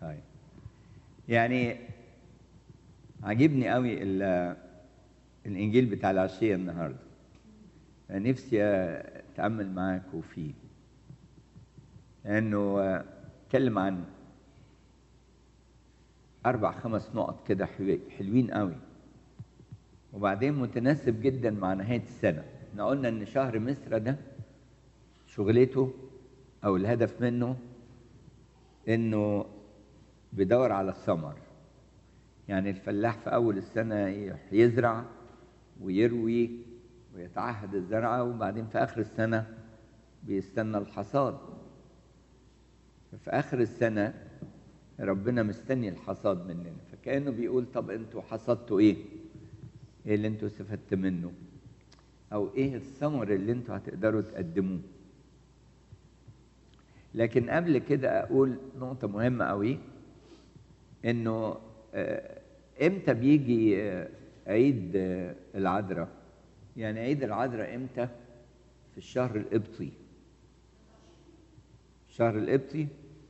طيب يعني عجبني قوي ال- الانجيل بتاع العشيه النهارده نفسي اتامل معاكم فيه لانه اتكلم عن اربع خمس نقط كده حلو- حلوين قوي وبعدين متناسب جدا مع نهايه السنه احنا قلنا ان شهر مصر ده شغلته او الهدف منه انه بيدور على الثمر يعني الفلاح في اول السنه يح- يزرع ويروي ويتعهد الزرعه وبعدين في اخر السنه بيستنى الحصاد في اخر السنه ربنا مستني الحصاد مننا فكانه بيقول طب انتوا حصدتوا ايه ايه اللي انتوا استفدت منه او ايه الثمر اللي انتوا هتقدروا تقدموه لكن قبل كده اقول نقطه مهمه قوي انه آه، امتى بيجي آه، عيد آه، العذراء يعني عيد العذراء امتى في الشهر القبطي الشهر القبطي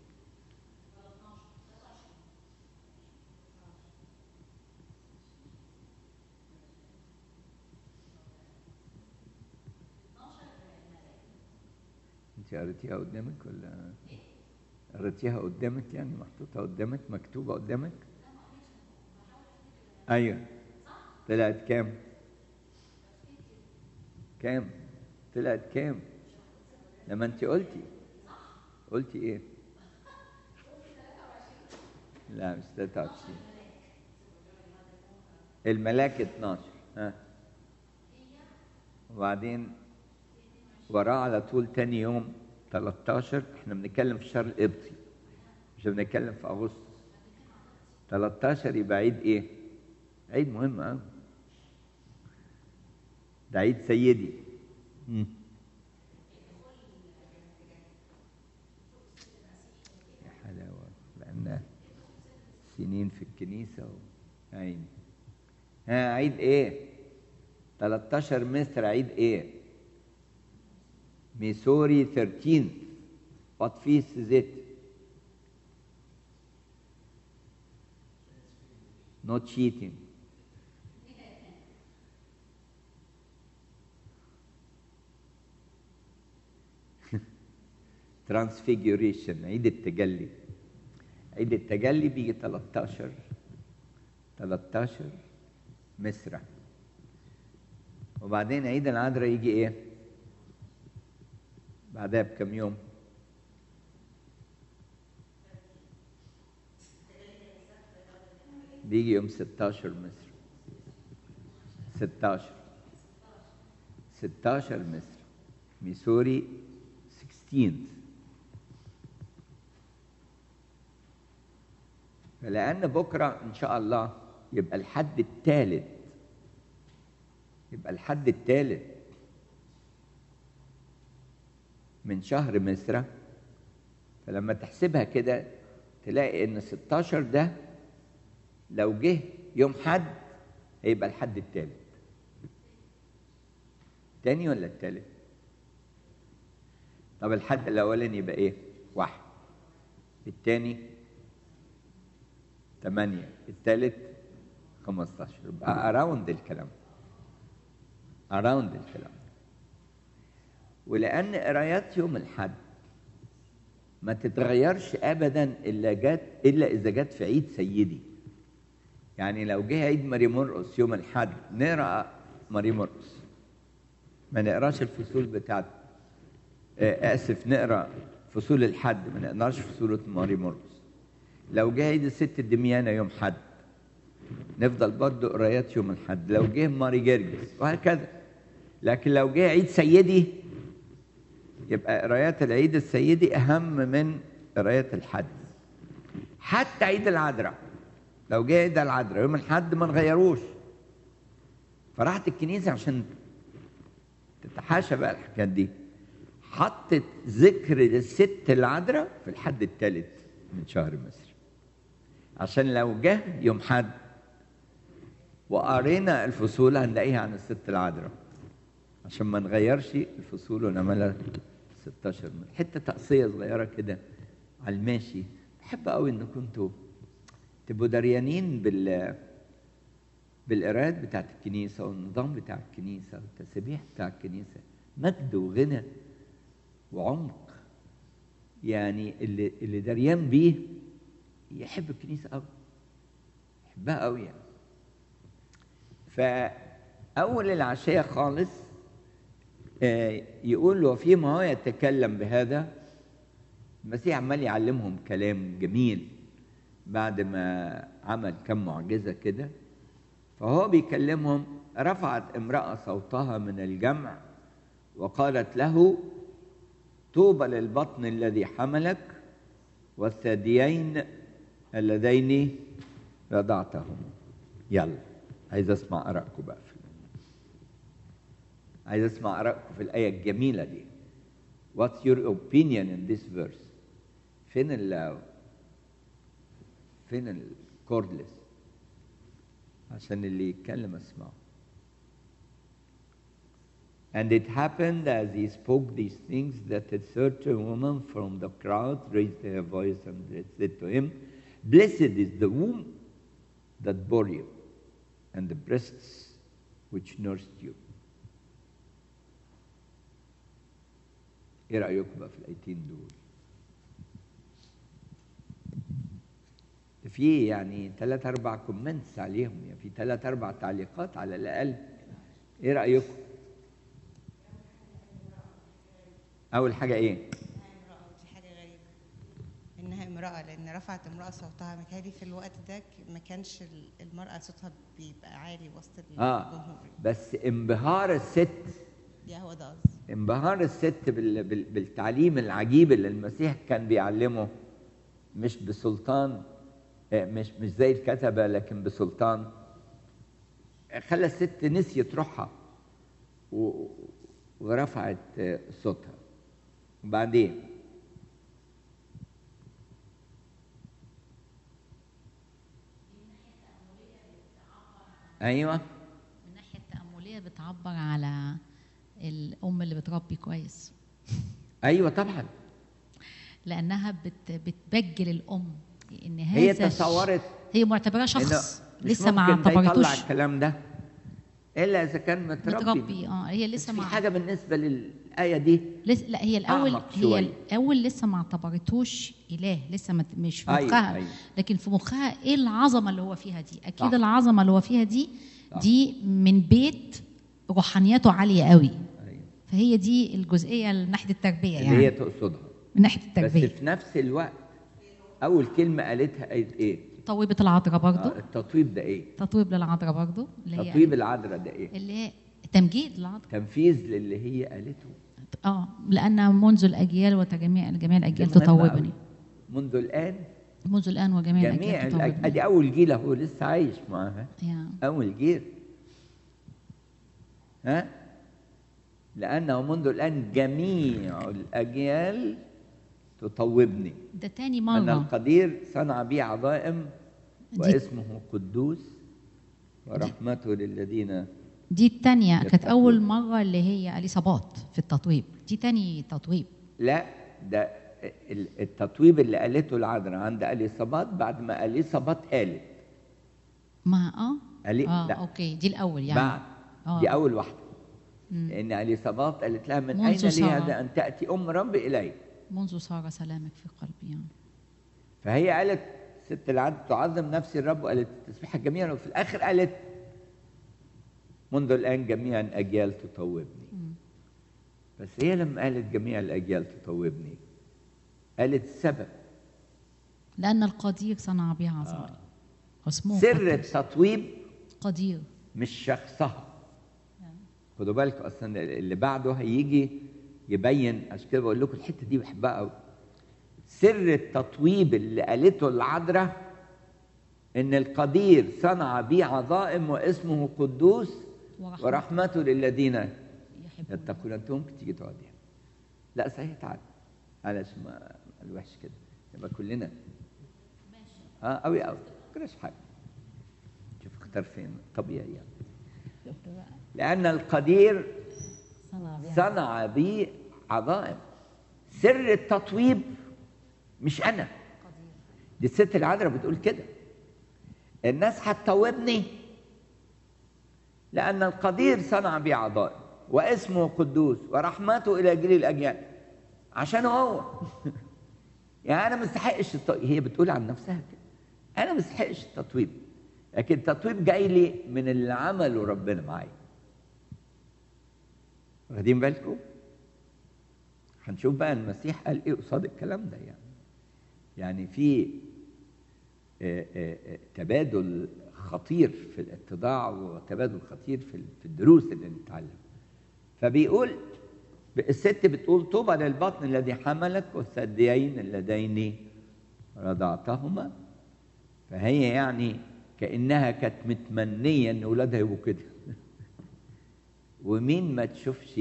انت قريتيها قدامك ولا قريتيها قدامك يعني محطوطه قدامك مكتوبه قدامك ايوه طلعت كام كام طلعت كام لما انت قلتي قلتي ايه لا مش 23 الملاك 12 ها وبعدين وراه على طول تاني يوم 13 احنا بنتكلم في الشهر القبطي مش بنتكلم في اغسطس 13 يبقى عيد ايه؟ عيد مهم قوي ده عيد سيدي مم. يا حلاوة بقالنا سنين في الكنيسة و... عيني ها عيد ايه؟ 13 مصر عيد ايه؟ ميسوري 13 What feast is it? Not cheating. Transfiguration عيد التجلي عيد التجلي بيجي 13 13 مصر وبعدين عيد العذراء يجي ايه؟ بعدها بكم يوم بيجي يوم 16 مصر 16 16 مصر ميسوري 16 فلأن بكرة إن شاء الله يبقى الحد الثالث يبقى الحد الثالث من شهر مصر فلما تحسبها كده تلاقي ان 16 ده لو جه يوم حد هيبقى الحد الثالث تاني ولا الثالث طب الحد الاولاني يبقى ايه واحد الثاني ثمانية الثالث 15 يبقى اراوند الكلام اراوند الكلام ولأن قرايات يوم الحد ما تتغيرش أبدا إلا جت إلا إذا جت في عيد سيدي يعني لو جه عيد ماري مرقس يوم الحد نقرا ماري مرقس ما نقراش الفصول بتاعت آه، آسف نقرا فصول الحد ما نقراش فصول ماري مرقس لو جه عيد الست الدميانة يوم حد نفضل برضه قرايات يوم الحد لو جه ماري جرجس وهكذا لكن لو جه عيد سيدي يبقى قرايات العيد السيدي اهم من قرايات الحد حتى عيد العذراء لو جه عيد العذراء يوم الحد ما نغيروش فراحت الكنيسه عشان تتحاشى بقى الحاجات دي حطت ذكر للست العذراء في الحد الثالث من شهر مصر عشان لو جه يوم حد وقرينا الفصول هنلاقيها عن الست العذراء عشان ما نغيرش الفصول ونعملها 16 من حته تقصيه صغيره كده على الماشي احب قوي ان كنتوا تبقوا دريانين بال بالقراءات بتاعت الكنيسه والنظام بتاع الكنيسه والتسابيح بتاع الكنيسه مجد وغنى وعمق يعني اللي اللي دريان بيه يحب الكنيسه قوي يحبها قوي يعني فاول العشيه خالص آه، يقول وفيما هو يتكلم بهذا المسيح عمال يعلمهم كلام جميل بعد ما عمل كم معجزه كده فهو بيكلمهم رفعت امراه صوتها من الجمع وقالت له طوبى للبطن الذي حملك والثديين اللذين رضعتهما يلا عايز اسمع ارائكم بقى في عايز اسمع ارائكم في الايه الجميله دي What's your opinion in this verse فين ال فين الكوردلس عشان اللي يتكلم اسمعه And it happened as he spoke these things that a certain woman from the crowd raised her voice and said to him, Blessed is the womb that bore you, and the breasts which nursed you. ايه رايكم بقى في الايتين دول في يعني ثلاث اربع كومنتس عليهم يعني في ثلاث اربع تعليقات على الاقل ايه رايكم اول حاجه ايه امرأة ودي حاجة غريبة إنها امرأة لأن رفعت امرأة صوتها متهيألي في الوقت ده ما كانش ال- المرأة صوتها بيبقى عالي وسط اه الجمهور بس انبهار الست دي هو ده قصدي انبهار الست بال... بال... بالتعليم العجيب اللي المسيح كان بيعلمه مش بسلطان آه، مش مش زي الكتبة لكن بسلطان آه، خلى الست نسيت روحها و... ورفعت آه، صوتها وبعدين ايوه من الناحيه التامليه بتعبر على الام اللي بتربي كويس ايوه طبعا لانها بت بتبجل الام ان هذا هي الش- تصورت هي معتبراه إنه شخص مش لسه ما ممكن ده يطلع اعتبرتوش الكلام ده الا اذا كان متربي متربي اه هي بس لسه في ما حاجه بالنسبه للايه دي لسه لا هي الاول أعمق هي شوية. الاول لسه ما اعتبرتوش اله لسه ما مش في أيوة، مخها أيوة. لكن في مخها ايه العظمه اللي هو فيها دي اكيد صح. العظمه اللي هو فيها دي صح. دي من بيت روحانيته عاليه قوي أيوة. فهي دي الجزئيه من ناحيه التربيه اللي هي يعني تقصدها من ناحيه بس التربيه في نفس الوقت اول كلمه قالتها قالت ايه طويبه العذراء برضو آه، التطويب ده ايه تطويب للعذراء برضو اللي هي تطويب العذراء ده ايه اللي هي تمجيد للعذراء تنفيذ للي هي قالته اه لان منذ الاجيال وجميع جميع الاجيال ده مهم تطوبني أوي. منذ الان منذ الان وجميع جميع الاجيال الأج... تطوبني ادي اول جيل اهو لسه عايش معاها يا. اول جيل ها لانه منذ الان جميع الاجيال تطوبني ده تاني أن مرة القدير صنع بي عظائم دي- واسمه قدوس ورحمته للذين دي التانية كانت يتقون. أول مرة اللي هي اليصابات في التطويب دي تاني تطويب لا ده ال- التطويب اللي قالته العذراء عند اليصابات بعد ما اليصابات قالت ما اه ألي- اه لا. اوكي دي الأول يعني بعد آه. دي اول واحده مم. لان اليصابات قالت لها من منذ اين لي سارة. هذا ان تاتي ام ربي الي منذ صار سلامك في قلبي يعني فهي قالت ست العدل تعظم نفسي الرب وقالت تسبيحة جميعا وفي الآخر قالت منذ الآن جميع الأجيال تطوبني مم. بس هي لما قالت جميع الأجيال تطوبني قالت سبب لأن القدير صنع بها عظيم آه. واسمه سر قدير. التطويب قدير مش شخصها خدوا بالكم اصلا اللي بعده هيجي يبين عشان كده بقول لكم الحته دي بحبها قوي سر التطويب اللي قالته العذراء ان القدير صنع بي عظائم واسمه قدوس ورحمة. ورحمته للذين يحب يتقون انت ممكن تيجي تقعد هنا لا صحيح تعال علشان ما الوحش كده يبقى كلنا اه قوي قوي كلش حاجه شوف اختار فين طبيعي يعني لأن القدير صنع بها صنع بي عظائم سر التطويب مش أنا دي الست العذراء بتقول كده الناس هتطوبني لأن القدير صنع بي عضائي واسمه قدوس ورحمته إلى جيل الأجيال عشان هو يعني أنا ما استحقش الت... هي بتقول عن نفسها كده أنا ما استحقش التطويب لكن التطويب جاي لي من اللي عمله ربنا معايا واخدين بالكم؟ هنشوف بقى المسيح قال ايه قصاد الكلام ده يعني يعني في آه، آه، آه، تبادل خطير في الاتضاع وتبادل خطير في ال- في الدروس اللي نتعلم فبيقول الست بتقول طوبى للبطن الذي حملك والثديين اللذين رضعتهما فهي يعني كانها كانت متمنيه ان اولادها يبقوا كده ومين ما تشوفش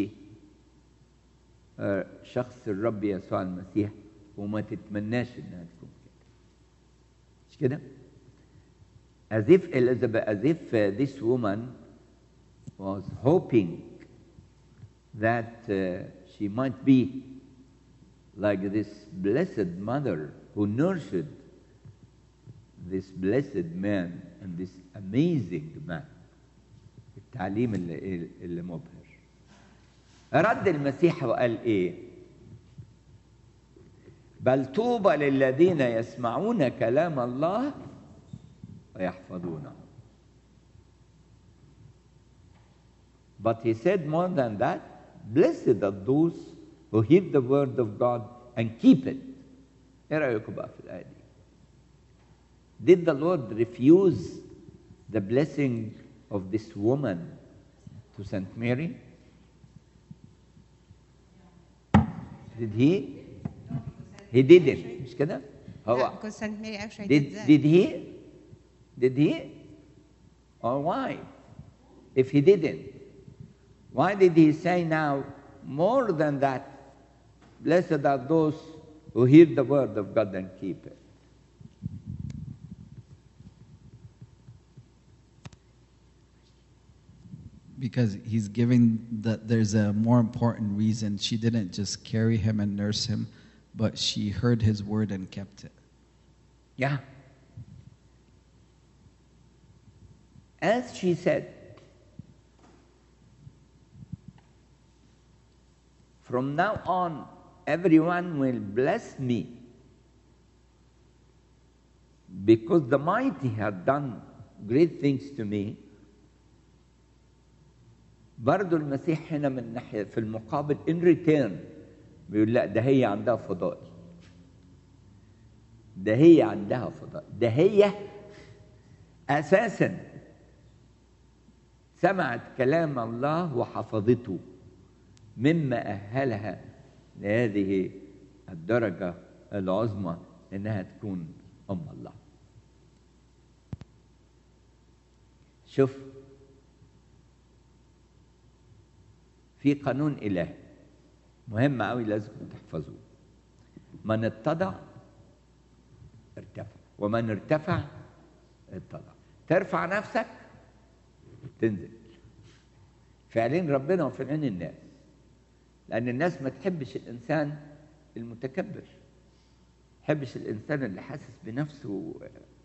آه، شخص الرب يسوع المسيح وما تتمناش انها تكون كده مش كده as if Elizabeth as if uh, this woman was hoping that uh, she might be like this blessed mother who nurtured this blessed man and this amazing man التعليم اللي, اللي مبهر رد المسيح وقال ايه بل طوبى للذين يسمعون كلام الله ويحفظونه But he said more than that, blessed are those who hear the word of God and keep it. ايه رأيكم بقى في الآية دي؟ Did the Lord refuse the blessing of this woman to Saint Mary? Did he? He didn't مش كده؟ لا هو because Saint Mary actually did, did that. did he? Did he? Or why? If he didn't, why did he say now more than that? Blessed are those who hear the word of God and keep it. because he's giving that there's a more important reason she didn't just carry him and nurse him but she heard his word and kept it Yeah. As she said, from now on, everyone will bless me because the mighty have done great things to me. برضو المسيح هنا من ناحية في المقابل in return بيقول لا ده هي عندها فضائل ده هي عندها فضاء ده هي اساسا سمعت كلام الله وحفظته مما اهلها لهذه الدرجه العظمى انها تكون ام الله شوف في قانون الهي مهم قوي لازم تحفظوه من اتضع ارتفع ومن ارتفع اتضع ترفع نفسك تنزل في عين ربنا وفي عين الناس لأن الناس ما تحبش الإنسان المتكبر ما تحبش الإنسان اللي حاسس بنفسه و...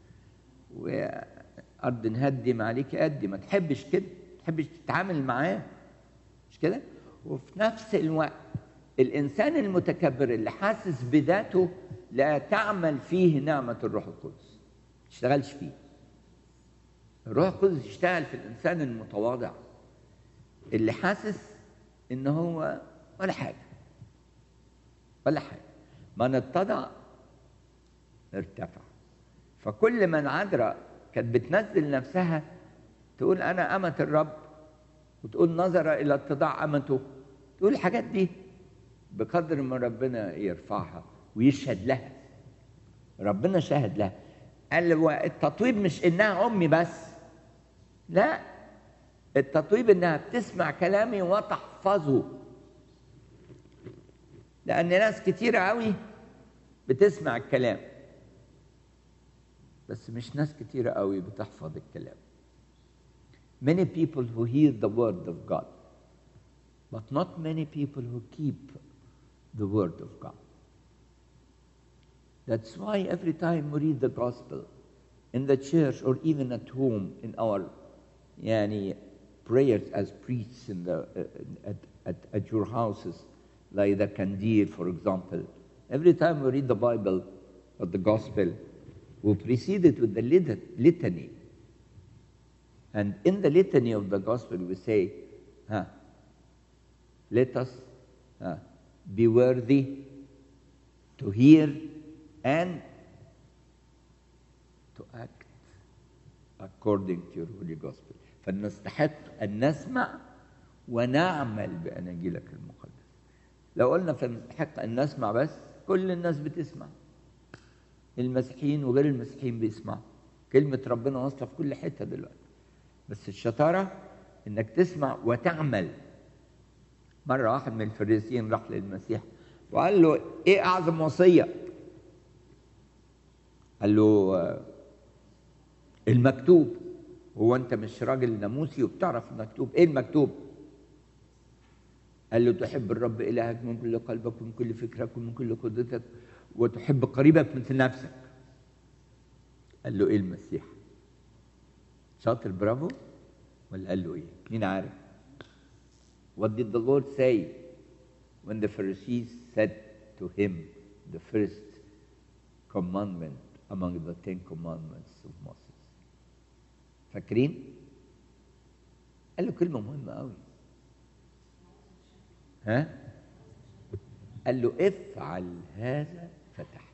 وأرض نهدم عليك أدي ما تحبش كده ما تحبش تتعامل معاه مش كده وفي نفس الوقت الإنسان المتكبر اللي حاسس بذاته لا تعمل فيه نعمة الروح القدس ما تشتغلش فيه الروح القدس يشتغل في الإنسان المتواضع اللي حاسس إن هو ولا حاجة ولا حاجة من اتضع ارتفع فكل من عذراء كانت بتنزل نفسها تقول أنا أمة الرب وتقول نظر إلى اتضاع أمته تقول الحاجات دي بقدر ما ربنا يرفعها ويشهد لها ربنا شهد لها قال هو التطويب مش انها امي بس لا التطويب انها بتسمع كلامي وتحفظه لان ناس كتيرة قوي بتسمع الكلام بس مش ناس كتيرة قوي بتحفظ الكلام many people who hear the word of God but not many people who keep the word of God That's why every time we read the gospel in the church or even at home in our yani, prayers as priests in the, uh, at, at, at your houses, like the Kandil, for example, every time we read the Bible or the gospel, we precede it with the lit- litany. And in the litany of the gospel, we say, huh, let us huh, be worthy to hear and to act according to your holy gospel فنستحق أن نسمع ونعمل بأناجيلك المقدس لو قلنا فنستحق أن نسمع بس كل الناس بتسمع المسيحيين وغير المسيحيين بيسمعوا كلمة ربنا واصلة في كل حتة دلوقتي بس الشطارة إنك تسمع وتعمل مرة واحد من الفريسيين راح للمسيح وقال له إيه أعظم وصية؟ قال له آه، المكتوب هو أنت مش راجل ناموسي وبتعرف المكتوب إيه المكتوب؟ قال له تحب الرب إلهك من كل قلبك ومن كل فكرك ومن كل قدرتك وتحب قريبك مثل نفسك قال له إيه المسيح؟ شاطر برافو ولا قال له إيه؟ مين عارف؟ What did the Lord say when the Pharisees said to him the first commandment among the Ten Commandments of Moses? فاكرين؟ قال له كلمة مهمة قوي ها؟ قال له افعل هذا فتح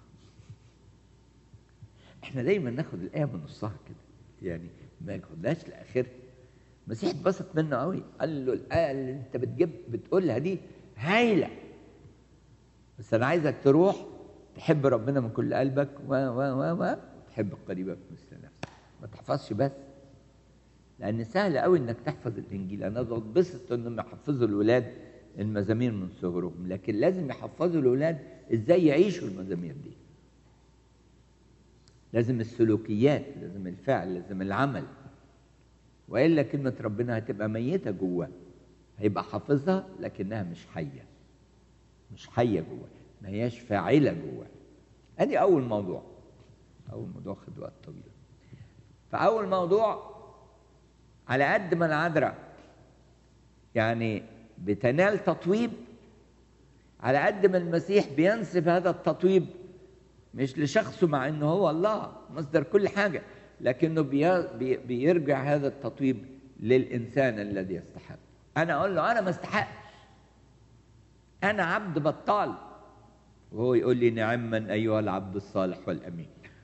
احنا دايما ناخد الآية من نصها كده يعني ما ناخدهاش لآخرها المسيح اتبسط منه قوي قال له الآية اللي انت بتجيب بتقولها دي هايلة بس أنا عايزك تروح تحب ربنا من كل قلبك و و و و تحب قريبك مثل نفسك ما تحفظش بس لأن سهل قوي إنك تحفظ الإنجيل أنا بتبسط إنهم يحفظوا الولاد المزامير من صغرهم لكن لازم يحفظوا الولاد إزاي يعيشوا المزامير دي لازم السلوكيات لازم الفعل لازم العمل والا كلمه ربنا هتبقى ميته جواه هيبقى حافظها لكنها مش حيه مش حيه جواه ما هياش فاعله جواه ادي اول موضوع اول موضوع خد وقت طويل فاول موضوع على قد ما العذراء يعني بتنال تطويب على قد ما المسيح بينسب هذا التطويب مش لشخصه مع انه هو الله مصدر كل حاجه لكنه بي بي بيرجع هذا التطويب للانسان الذي يستحق انا اقول له انا ما استحقش انا عبد بطال وهو يقول لي نعما ايها العبد الصالح والامين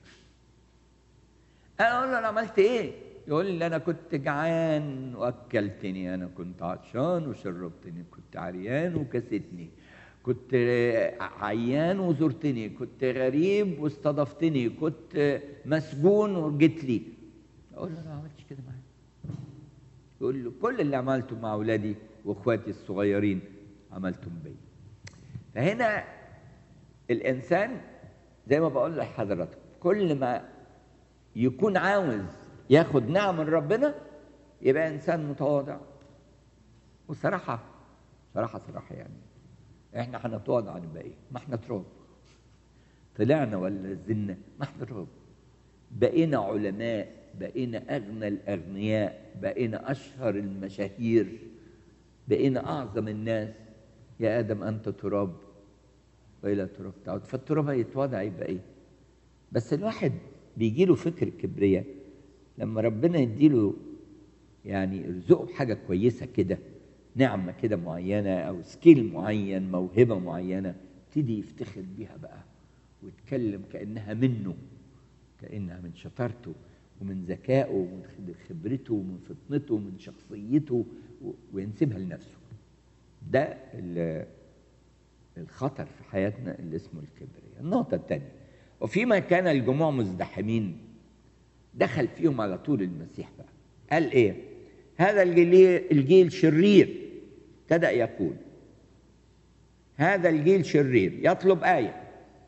انا اقول له انا عملت ايه يقول لي انا كنت جعان واكلتني انا كنت عطشان وشربتني كنت عريان وكستني كنت عيان وزرتني كنت غريب واستضفتني كنت مسجون وجيت لي اقول له انا ما عملتش كده معاك يقول له كل اللي عملته مع اولادي واخواتي الصغيرين عملتم بيا فهنا الانسان زي ما بقول لحضراتكم كل ما يكون عاوز ياخد نعم من ربنا يبقى انسان متواضع وصراحه صراحه صراحه يعني احنا هنتواضع نبقى ايه؟ ما احنا تراب طلعنا ولا زلنا ما احنا تراب بقينا علماء بقينا اغنى الاغنياء بقينا اشهر المشاهير بقينا اعظم الناس يا ادم انت تراب والى التراب تعود فالتراب هيتواضع يبقى ايه؟ بس الواحد بيجي له فكر الكبرياء لما ربنا يديله يعني يرزقه بحاجه كويسه كده نعمه كده معينه او سكيل معين موهبه معينه يبتدي يفتخر بيها بقى ويتكلم كانها منه كانها من شطارته ومن ذكائه ومن خبرته ومن فطنته ومن شخصيته وينسبها لنفسه ده الخطر في حياتنا اللي اسمه الكبرياء النقطة الثانية وفيما كان الجموع مزدحمين دخل فيهم على طول المسيح بقى قال ايه هذا الجيل, الجيل شرير ابتدأ يقول هذا الجيل شرير يطلب آية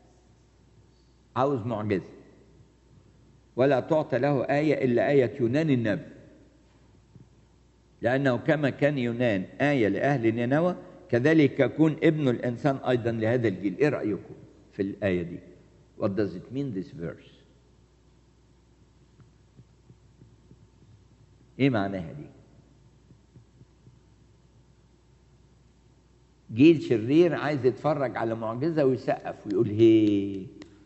عاوز معجزة ولا تعطى له آية إلا آية يونان النبي لأنه كما كان يونان آية لأهل نينوى كذلك يكون ابن الإنسان أيضا لهذا الجيل إيه رأيكم في الآية دي What does it mean this verse? ايه معناها دي؟ جيل شرير عايز يتفرج على معجزة ويسقف ويقول هي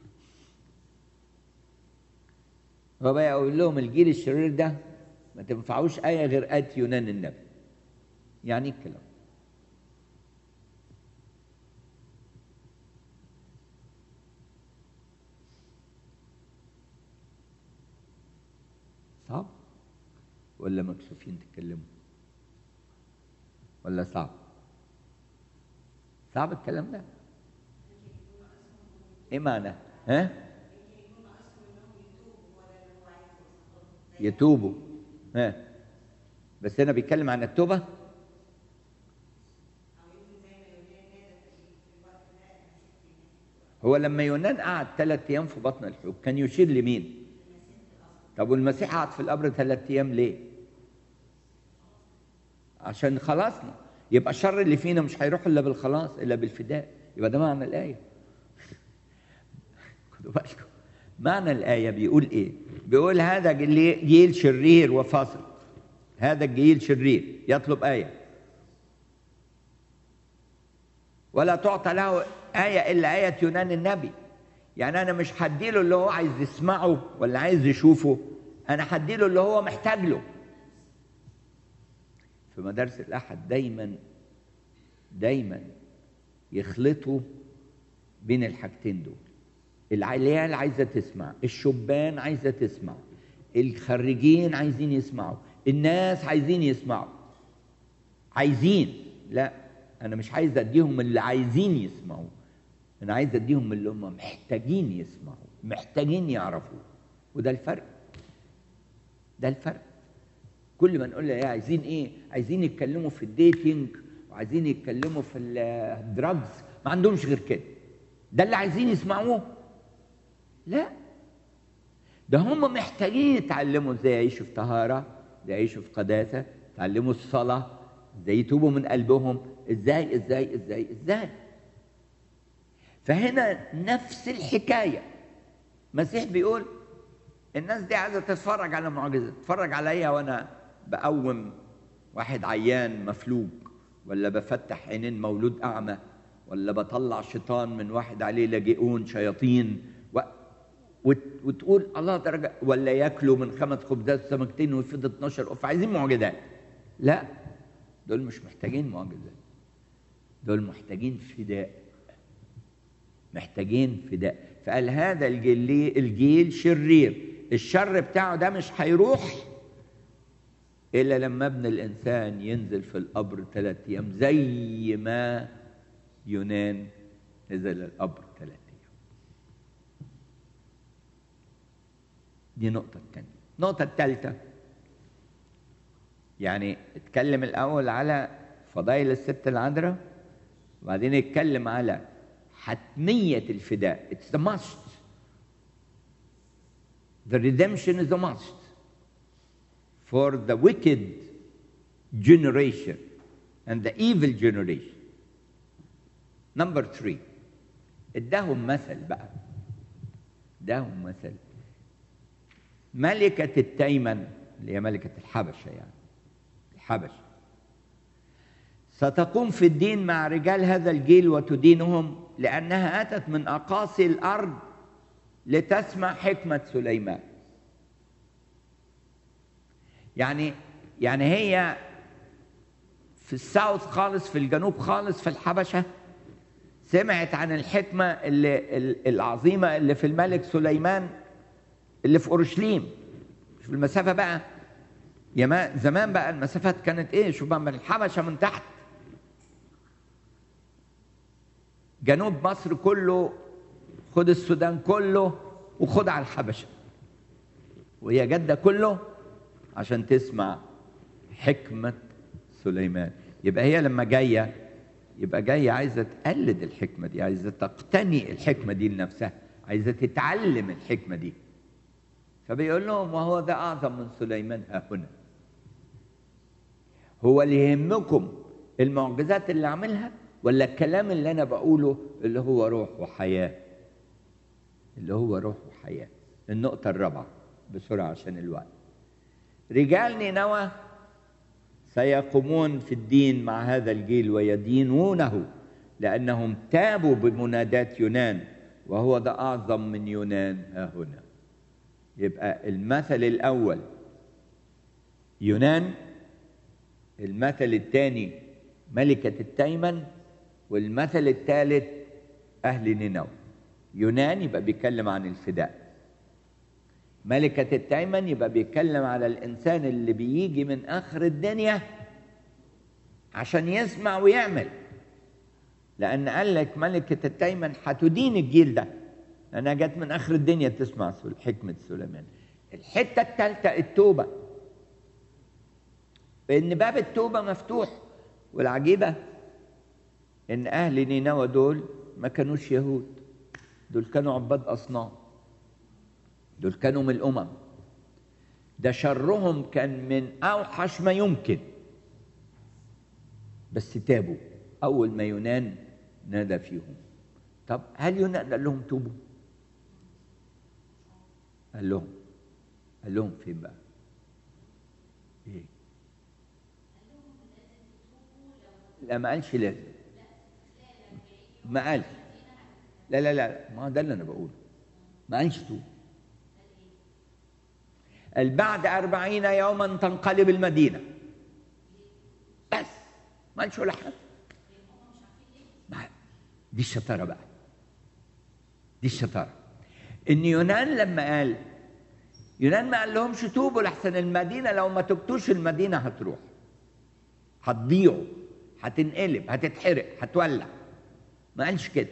هو بقى يقول لهم الجيل الشرير ده ما تنفعوش آية غير آية يونان النبي يعني إيه الكلام صعب ولا مكسوفين تتكلموا ولا صعب صعب الكلام ده ايه معنى ها يتوبوا ها بس هنا بيتكلم عن التوبه هو لما يونان قعد ثلاث ايام في بطن الحوت كان يشير لمين طب والمسيح قعد في القبر ثلاث ايام ليه عشان خلاصنا يبقى الشر اللي فينا مش هيروح الا بالخلاص الا بالفداء يبقى ده معنى الايه خدوا بالكم معنى الايه بيقول ايه بيقول هذا جيل جيل شرير وفاسق هذا الجيل شرير يطلب ايه ولا تعطى له ايه الا ايه يونان النبي يعني انا مش هديله اللي هو عايز يسمعه ولا عايز يشوفه انا هديله اللي هو محتاج له في مدارس الأحد دايما دايما يخلطوا بين الحاجتين دول العيال عايزة تسمع الشبان عايزة تسمع الخريجين عايزين يسمعوا الناس عايزين يسمعوا عايزين لا أنا مش عايز أديهم اللي عايزين يسمعوا أنا عايز أديهم اللي هم محتاجين يسمعوا محتاجين يعرفوا وده الفرق ده الفرق كل ما نقول له عايزين ايه عايزين يتكلموا في الديتنج وعايزين يتكلموا في الدراجز ما عندهمش غير كده ده اللي عايزين يسمعوه لا ده هم محتاجين يتعلموا ازاي يعيشوا في طهاره ازاي يعيشوا في قداسه يتعلموا الصلاه ازاي يتوبوا من قلبهم ازاي ازاي ازاي ازاي فهنا نفس الحكايه المسيح بيقول الناس دي عايزه تتفرج على معجزه تتفرج عليا وانا بقوم واحد عيان مفلوج ولا بفتح عينين مولود اعمى ولا بطلع شيطان من واحد عليه لاجئون شياطين و... وت... وتقول الله درجه ولا ياكلوا من خمس خبزات سمكتين ويفيض 12 قف عايزين معجزات لا دول مش محتاجين معجزات دول محتاجين فداء محتاجين فداء فقال هذا الجيل الجيل شرير الشر بتاعه ده مش هيروح الا لما ابن الانسان ينزل في القبر ثلاث ايام زي ما يونان نزل القبر ثلاث ايام دي نقطة الثانية النقطة الثالثة يعني اتكلم الأول على فضائل الست العذراء وبعدين يتكلم على حتمية الفداء It's the must The redemption is a must for the wicked generation and the evil generation. Number three, اداهم مثل بقى اداهم مثل ملكة التيمن اللي هي ملكة الحبشة يعني الحبشة ستقوم في الدين مع رجال هذا الجيل وتدينهم لأنها أتت من أقاصي الأرض لتسمع حكمة سليمان يعني يعني هي في الساوث خالص في الجنوب خالص في الحبشة سمعت عن الحكمة اللي العظيمة اللي في الملك سليمان اللي في أورشليم في المسافة بقى يا ما زمان بقى المسافات كانت ايه شوف بقى من الحبشة من تحت جنوب مصر كله خد السودان كله وخد على الحبشة وهي جدة كله عشان تسمع حكمة سليمان يبقى هي لما جاية يبقى جاية عايزة تقلد الحكمة دي عايزة تقتني الحكمة دي لنفسها عايزة تتعلم الحكمة دي فبيقول لهم وهو ده أعظم من سليمان ها هنا هو اللي يهمكم المعجزات اللي عملها ولا الكلام اللي أنا بقوله اللي هو روح وحياة اللي هو روح وحياة النقطة الرابعة بسرعة عشان الوقت رجال نينوى سيقومون في الدين مع هذا الجيل ويدينونه لأنهم تابوا بمنادات يونان وهو ده أعظم من يونان ها هنا يبقى المثل الأول يونان المثل الثاني ملكة التيمن والمثل الثالث أهل نينوى يونان يبقى بيتكلم عن الفداء ملكة التيمن يبقى بيتكلم على الإنسان اللي بيجي من آخر الدنيا عشان يسمع ويعمل لأن قال لك ملكة التيمن هتدين الجيل ده لأنها جت من آخر الدنيا تسمع حكمة سليمان الحتة الثالثة التوبة إن باب التوبة مفتوح والعجيبة إن أهل نينوى دول ما كانوش يهود دول كانوا عباد أصنام دول كانوا من الأمم ده شرهم كان من أوحش ما يمكن بس تابوا أول ما يونان نادى فيهم طب هل يونان قال لهم توبوا؟ قال لهم قال لهم فين بقى؟ ايه؟ لا ما قالش لازم ما قالش لا لا لا ما ده اللي انا بقوله ما قالش توب قال بعد أربعين يوما تنقلب المدينة بس ما قالش ولا حاجة ما- دي الشطارة بقى دي الشطارة إن يونان لما قال يونان ما قال لهمش توبوا لحسن المدينة لو ما تبتوش المدينة هتروح هتضيعوا هتنقلب هتتحرق هتولع ما قالش كده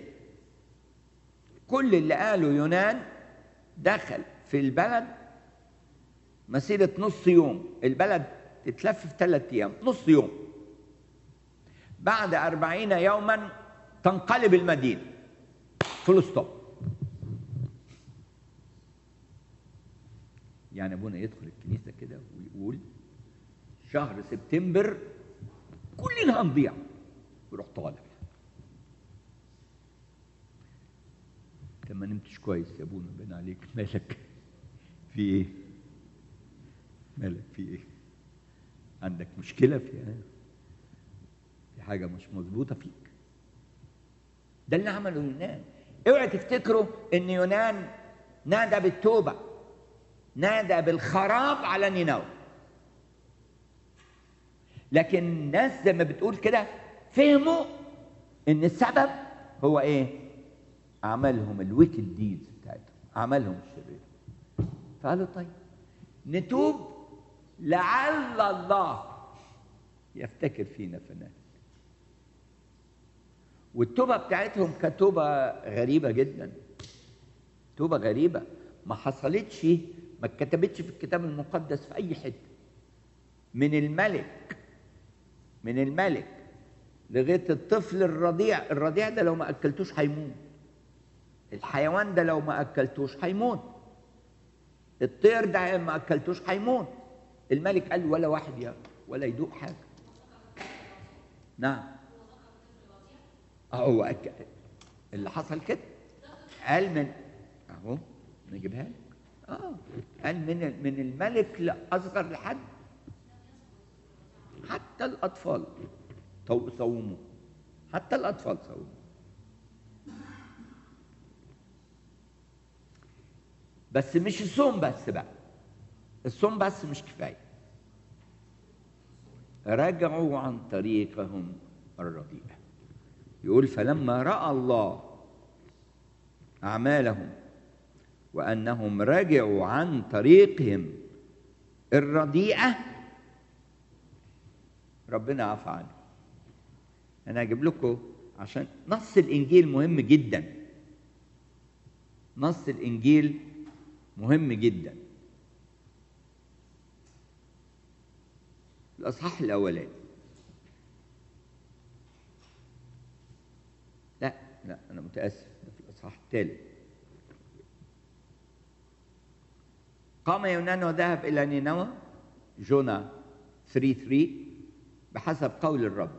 كل اللي قاله يونان دخل في البلد مسيرة نص يوم البلد تتلف في ثلاثة أيام نص يوم بعد أربعين يوما تنقلب المدينة فول ستوب يعني ابونا يدخل الكنيسة كده ويقول شهر سبتمبر كلنا هنضيع ويروح طالع انت ما نمتش كويس يا ابونا بين عليك مالك في ايه مالك في ايه عندك مشكله في في حاجه مش مظبوطه فيك ده اللي عمله يونان اوعى تفتكروا ان يونان نادى بالتوبه نادى بالخراب على نينوى لكن الناس زي ما بتقول كده فهموا ان السبب هو ايه اعمالهم الويكد ديدز بتاعتهم اعمالهم الشريره فقالوا طيب نتوب لعل الله يفتكر فينا فنان والتوبه بتاعتهم كانت توبه غريبه جدا توبه غريبه ما حصلتش ما اتكتبتش في الكتاب المقدس في اي حته من الملك من الملك لغايه الطفل الرضيع الرضيع ده لو ما اكلتوش هيموت الحيوان ده لو ما اكلتوش هيموت الطير ده ما اكلتوش هيموت الملك قال ولا واحد ياكل ولا يدوق حاجه نعم اه هو أك... اللي حصل كده قال من اهو نجيبها لك اه قال من من الملك لاصغر لحد حتى الاطفال تو- صوموا حتى الاطفال صوموا بس مش الصوم بس بقى الصوم بس مش كفايه رجعوا عن طريقهم الرديئه يقول فلما راى الله اعمالهم وانهم رجعوا عن طريقهم الرديئه ربنا عفى عنهم انا هجيب لكم عشان نص الانجيل مهم جدا نص الانجيل مهم جدا الاصحاح الاولاني لا لا انا متاسف ده في الاصحاح الثالث قام يونان وذهب الى نينوى جونا 3 3 بحسب قول الرب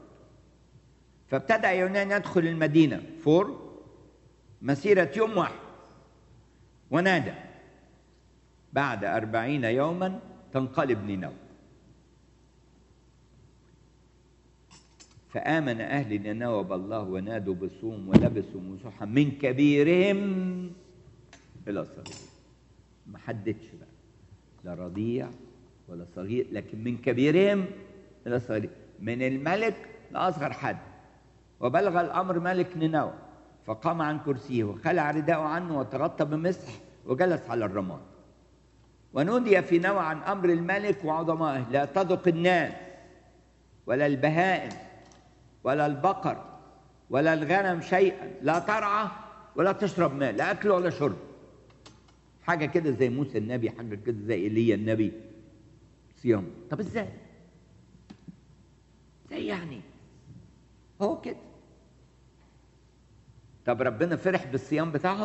فابتدأ يونان يدخل المدينة فور مسيرة يوم واحد ونادى بعد أربعين يوما تنقلب نينوى فآمن أهل نينوى بالله ونادوا بصوم ولبسوا مسوحا من كبيرهم إلى صغير ما حددش بقى لا رضيع ولا صغير لكن من كبيرهم إلى صغير من الملك لأصغر حد وبلغ الأمر ملك نينوى فقام عن كرسيه وخلع رداءه عنه وتغطى بمسح وجلس على الرماد ونودي في نوى عن أمر الملك وعظمائه لا تذق الناس ولا البهائم ولا البقر ولا الغنم شيئا لا ترعى ولا تشرب ماء لا أكل ولا شرب حاجة كده زي موسى النبي حاجة كده زي إيليا النبي صيام طب ازاي ازاي يعني هو كده طب ربنا فرح بالصيام بتاعهم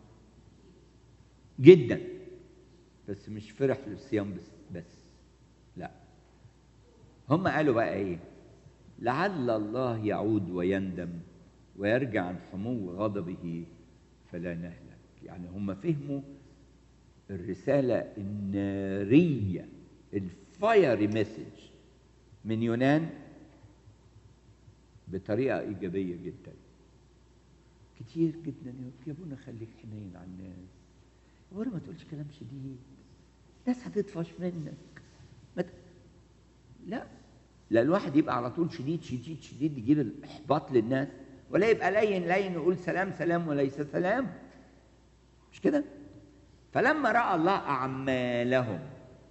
جدا بس مش فرح للصيام بس بس لا هم قالوا بقى ايه لعل الله يعود ويندم ويرجع عن حمو غضبه فلا نهلك يعني هم فهموا الرسالة النارية الفايري مسج من يونان بطريقة إيجابية جدا كتير جدا يا ابونا خليك حنين على الناس يا ابونا ما تقولش كلام شديد الناس هتطفش منك ما ت... لا لا الواحد يبقى على طول شديد شديد شديد يجيب الإحباط للناس ولا يبقى لين لين يقول سلام سلام وليس سلام مش كده فلما رأى الله أعمالهم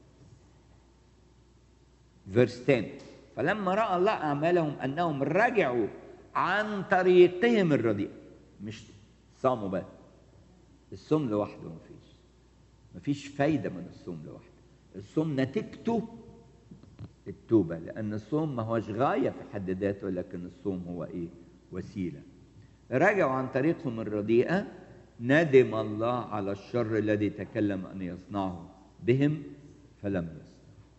فيرس 10 فلما رأى الله أعمالهم أنهم رجعوا عن طريقهم الرديء مش صاموا بس الصوم لوحده مفيش مفيش فايدة من الصوم لوحده الصوم نتيجته التوبة لأن الصوم ما هوش غاية في حد ذاته لكن الصوم هو إيه وسيلة رجعوا عن طريقهم الرديئة ندم الله على الشر الذي تكلم أن يصنعه بهم فلم يصنع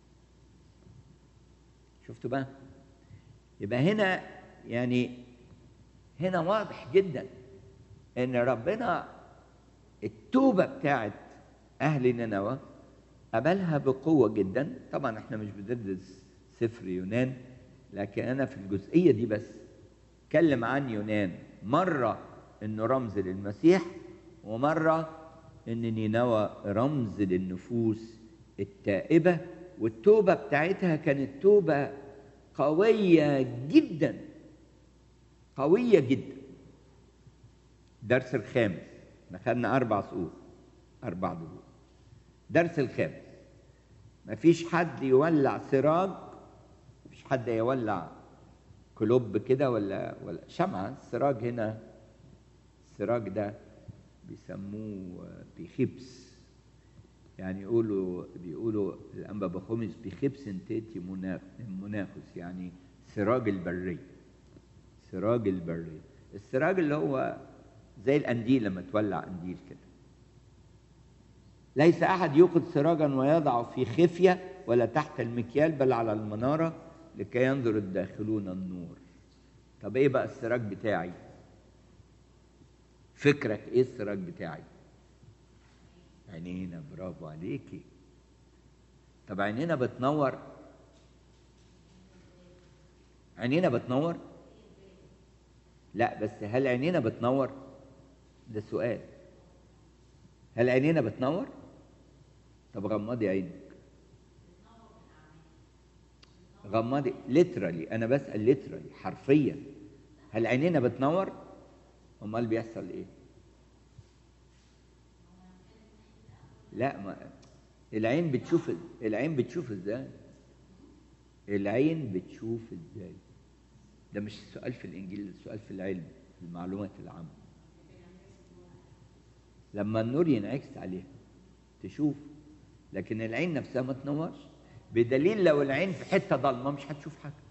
شفتوا بقى يبقى هنا يعني هنا واضح جدا ان ربنا التوبه بتاعت اهل نينوى قبلها بقوه جدا طبعا احنا مش بندرس سفر يونان لكن انا في الجزئيه دي بس اتكلم عن يونان مره انه رمز للمسيح ومره ان نينوى رمز للنفوس التائبه والتوبه بتاعتها كانت توبه قويه جدا قويه جدا الدرس الخامس احنا خدنا اربع سؤال اربع دروس درس الخامس مفيش حد يولع سراج مفيش حد يولع كلوب كده ولا ولا شمعة السراج هنا السراج ده بيسموه بيخبس يعني يقولوا بيقولوا الأنبا بخمس بيخبس تيتي مناخس يعني سراج البرية سراج البرية السراج اللي هو زي القنديل لما تولع قنديل كده ليس أحد يوقد سراجا ويضعه في خفية ولا تحت المكيال بل على المنارة لكي ينظر الداخلون النور طب ايه بقى السراج بتاعي فكرك ايه السراج بتاعي عينينا برافو عليكي طب عينينا بتنور عينينا بتنور لا بس هل عينينا بتنور ده سؤال هل عينينا بتنور طب غمضي عينك غمضي ليترالي انا بسال ليترالي حرفيا هل عينينا بتنور امال بيحصل ايه لا ما العين بتشوف العين بتشوف ازاي العين بتشوف ازاي ده مش سؤال في الانجيل ده سؤال في العلم في المعلومات العامه لما النور ينعكس عليها تشوف لكن العين نفسها ما تنورش بدليل لو العين في حته ضلمه مش هتشوف حاجه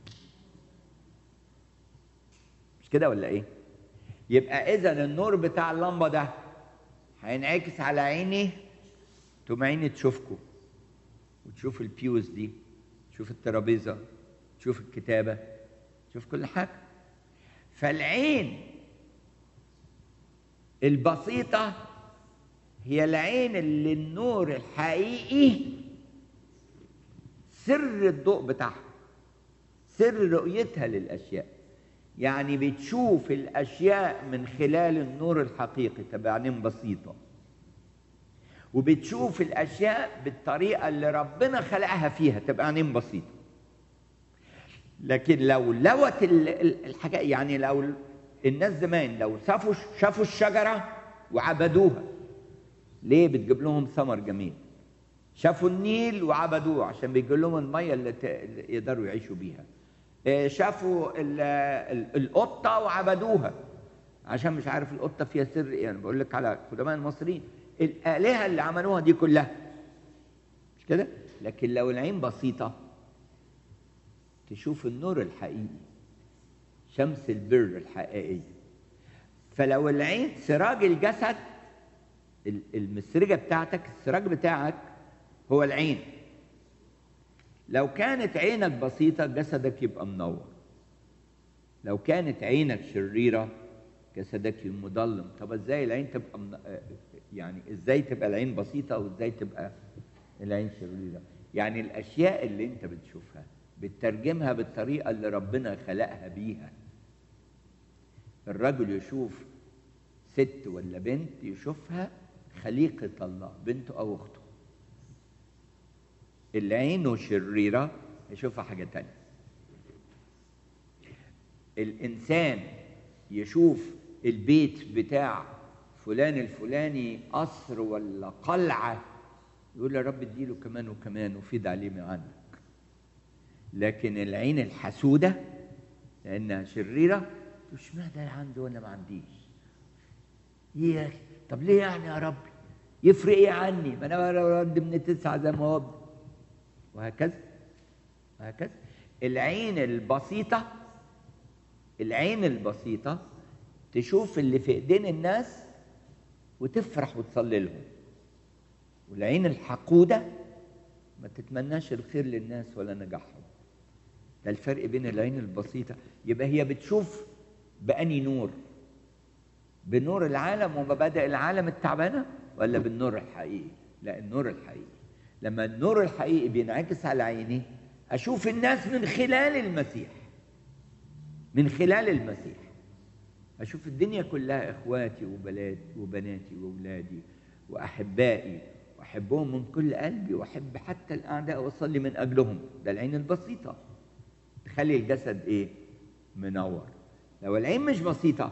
مش كده ولا ايه يبقى اذا النور بتاع اللمبه ده هينعكس على عيني تقوم عيني تشوفكم وتشوف البيوز دي تشوف الترابيزه تشوف الكتابه تشوف كل حاجه فالعين البسيطه هي العين اللي النور الحقيقي سر الضوء بتاعها سر رؤيتها للاشياء يعني بتشوف الاشياء من خلال النور الحقيقي تبع عينين بسيطه وبتشوف الاشياء بالطريقه اللي ربنا خلقها فيها تبقى عينين بسيطه لكن لو لوت ال- ال- الحاجه يعني لو الناس زمان لو شافوا شافوا الشجره وعبدوها ليه بتجيب لهم ثمر جميل شافوا النيل وعبدوه عشان بيجيب لهم الميه اللي, ت... اللي يقدروا يعيشوا بيها آه، شافوا ال... ال... القطه وعبدوها عشان مش عارف القطه فيها سر ايه انا بقول لك على قدماء المصريين الالهه اللي عملوها دي كلها مش كده لكن لو العين بسيطه تشوف النور الحقيقي شمس البر الحقيقيه فلو العين سراج الجسد ال- المسرجه بتاعتك السراج بتاعك هو العين لو كانت عينك بسيطه جسدك يبقى منور لو كانت عينك شريره جسدك يبقى مظلم طب ازاي العين تبقى من... آه، يعني ازاي تبقى العين بسيطه وازاي تبقى العين شريره يعني الاشياء اللي انت بتشوفها بتترجمها بالطريقه اللي ربنا خلقها بيها الرجل يشوف ست ولا بنت يشوفها خليقة الله بنته أو أخته اللي عينه شريرة يشوفها حاجة تانية الإنسان يشوف البيت بتاع فلان الفلاني قصر ولا قلعة يقول يا رب اديله كمان وكمان وفيد عليه من عندك لكن العين الحسودة لأنها شريرة مش معنى ده عنده وأنا ما عنديش ايه يا اخي طب ليه يعني يا ربي يفرق ايه عني ما انا رد من تسعه زي ما هو ابني. وهكذا وهكذا العين البسيطه العين البسيطه تشوف اللي في ايدين الناس وتفرح وتصلي لهم والعين الحقوده ما تتمناش الخير للناس ولا نجاحهم ده الفرق بين العين البسيطه يبقى هي بتشوف بأني نور بنور العالم ومبادئ العالم التعبانه ولا بالنور الحقيقي؟ لا النور الحقيقي لما النور الحقيقي بينعكس على عيني اشوف الناس من خلال المسيح من خلال المسيح اشوف الدنيا كلها اخواتي وبلاد وبناتي واولادي واحبائي واحبهم من كل قلبي واحب حتى الاعداء واصلي من اجلهم ده العين البسيطه تخلي الجسد ايه منور لو العين مش بسيطه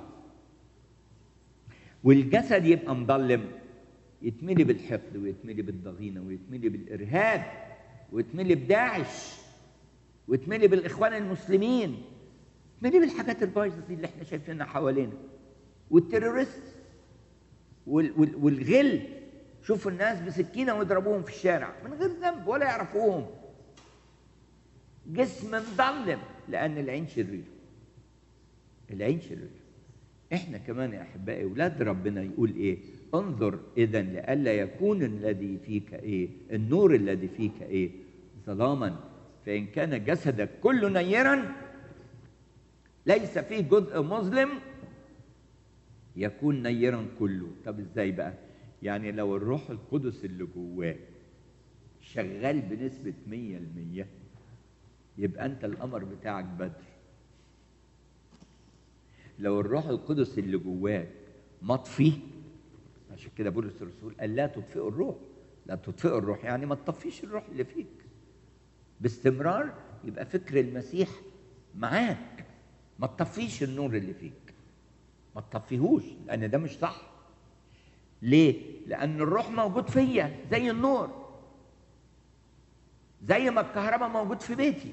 والجسد يبقى مظلم يتملي بالحقد ويتملي بالضغينه ويتملي بالارهاب ويتملي بداعش ويتملي بالاخوان المسلمين يتملي بالحاجات البايظه دي اللي احنا شايفينها حوالينا والتيرورست وال وال والغل شوفوا الناس بسكينه ويضربوهم في الشارع من غير ذنب ولا يعرفوهم جسم مظلم لان العين شريره العين شريره احنا كمان يا احبائي اولاد ربنا يقول ايه انظر اذا لئلا يكون الذي فيك ايه النور الذي فيك ايه ظلاما فان كان جسدك كله نيرا ليس فيه جزء مظلم يكون نيرا كله طب ازاي بقى يعني لو الروح القدس اللي جواه شغال بنسبة مية المية يبقى أنت القمر بتاعك بدر لو الروح القدس اللي جواك مطفي عشان كده بولس الرسول قال لا تطفئوا الروح لا تطفئوا الروح يعني ما تطفيش الروح اللي فيك باستمرار يبقى فكر المسيح معاك ما تطفيش النور اللي فيك ما تطفيهوش لان ده مش صح ليه لان الروح موجود فيا زي النور زي ما الكهرباء موجود في بيتي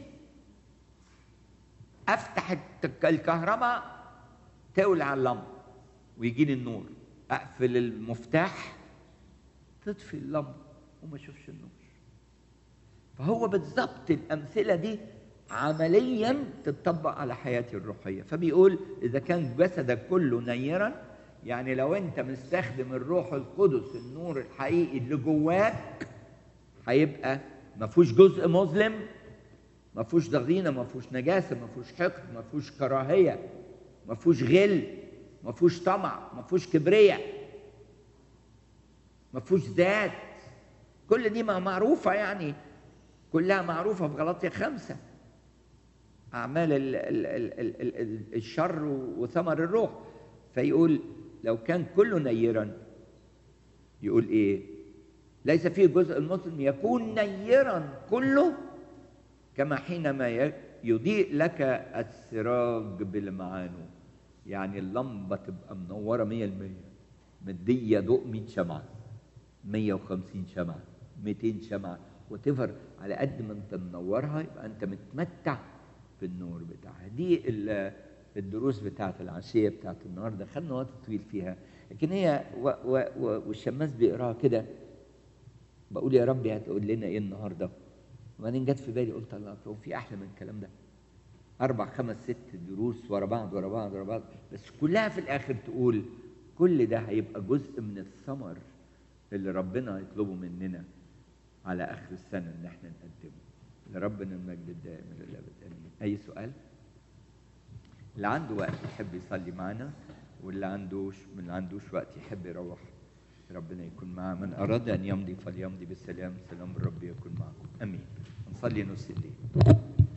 افتح الت- الكهرباء تولع اللمبه ويجي لي النور اقفل المفتاح تطفي اللمبه وما اشوفش النور فهو بالظبط الامثله دي عمليا تتطبق على حياتي الروحيه فبيقول اذا كان جسدك كله نيرا يعني لو انت مستخدم الروح القدس النور الحقيقي اللي جواك هيبقى ما فيهوش جزء مظلم ما فيهوش ضغينه ما فيهوش نجاسه ما فيهوش حقد ما فيهوش كراهيه ما فيهوش غل ما فيهوش طمع ما فيهوش كبرياء ما فيهوش ذات كل دي ما معروفة يعني كلها معروفة في غلطية خمسة أعمال ال ال ال ال ال ال الشر وثمر الروح فيقول لو كان كله نيرا يقول إيه ليس فيه جزء المسلم يكون نيرا كله كما حينما ي- يضيء لك السراج بالمعانو يعني اللمبة تبقى منورة مية المية مدية ضوء 100 شمعة 150 شمعة 200 شمعة وتفر على قد ما انت منورها يبقى انت متمتع بالنور بتاعها دي ال- الدروس بتاعت العشية بتاعت النهاردة خدنا وقت طويل فيها لكن هي و و و والشماس بيقراها كده بقول يا ربي هتقول لنا ايه النهارده وبعدين جت في بالي قلت الله هو في احلى من الكلام ده اربع خمس ست دروس ورا بعض ورا بعض ورا بعض بس كلها في الاخر تقول كل ده هيبقى جزء من الثمر اللي ربنا هيطلبه مننا على اخر السنه ان احنا نقدمه لربنا المجد الدائم الى الابد امين اي سؤال اللي عنده وقت يحب يصلي معنا واللي عندوش من اللي عندوش وقت يحب يروح ربنا يكون معاه من اراد ان يمضي فليمضي بالسلام سلام الرب يكون معكم امين نصلي نص الليل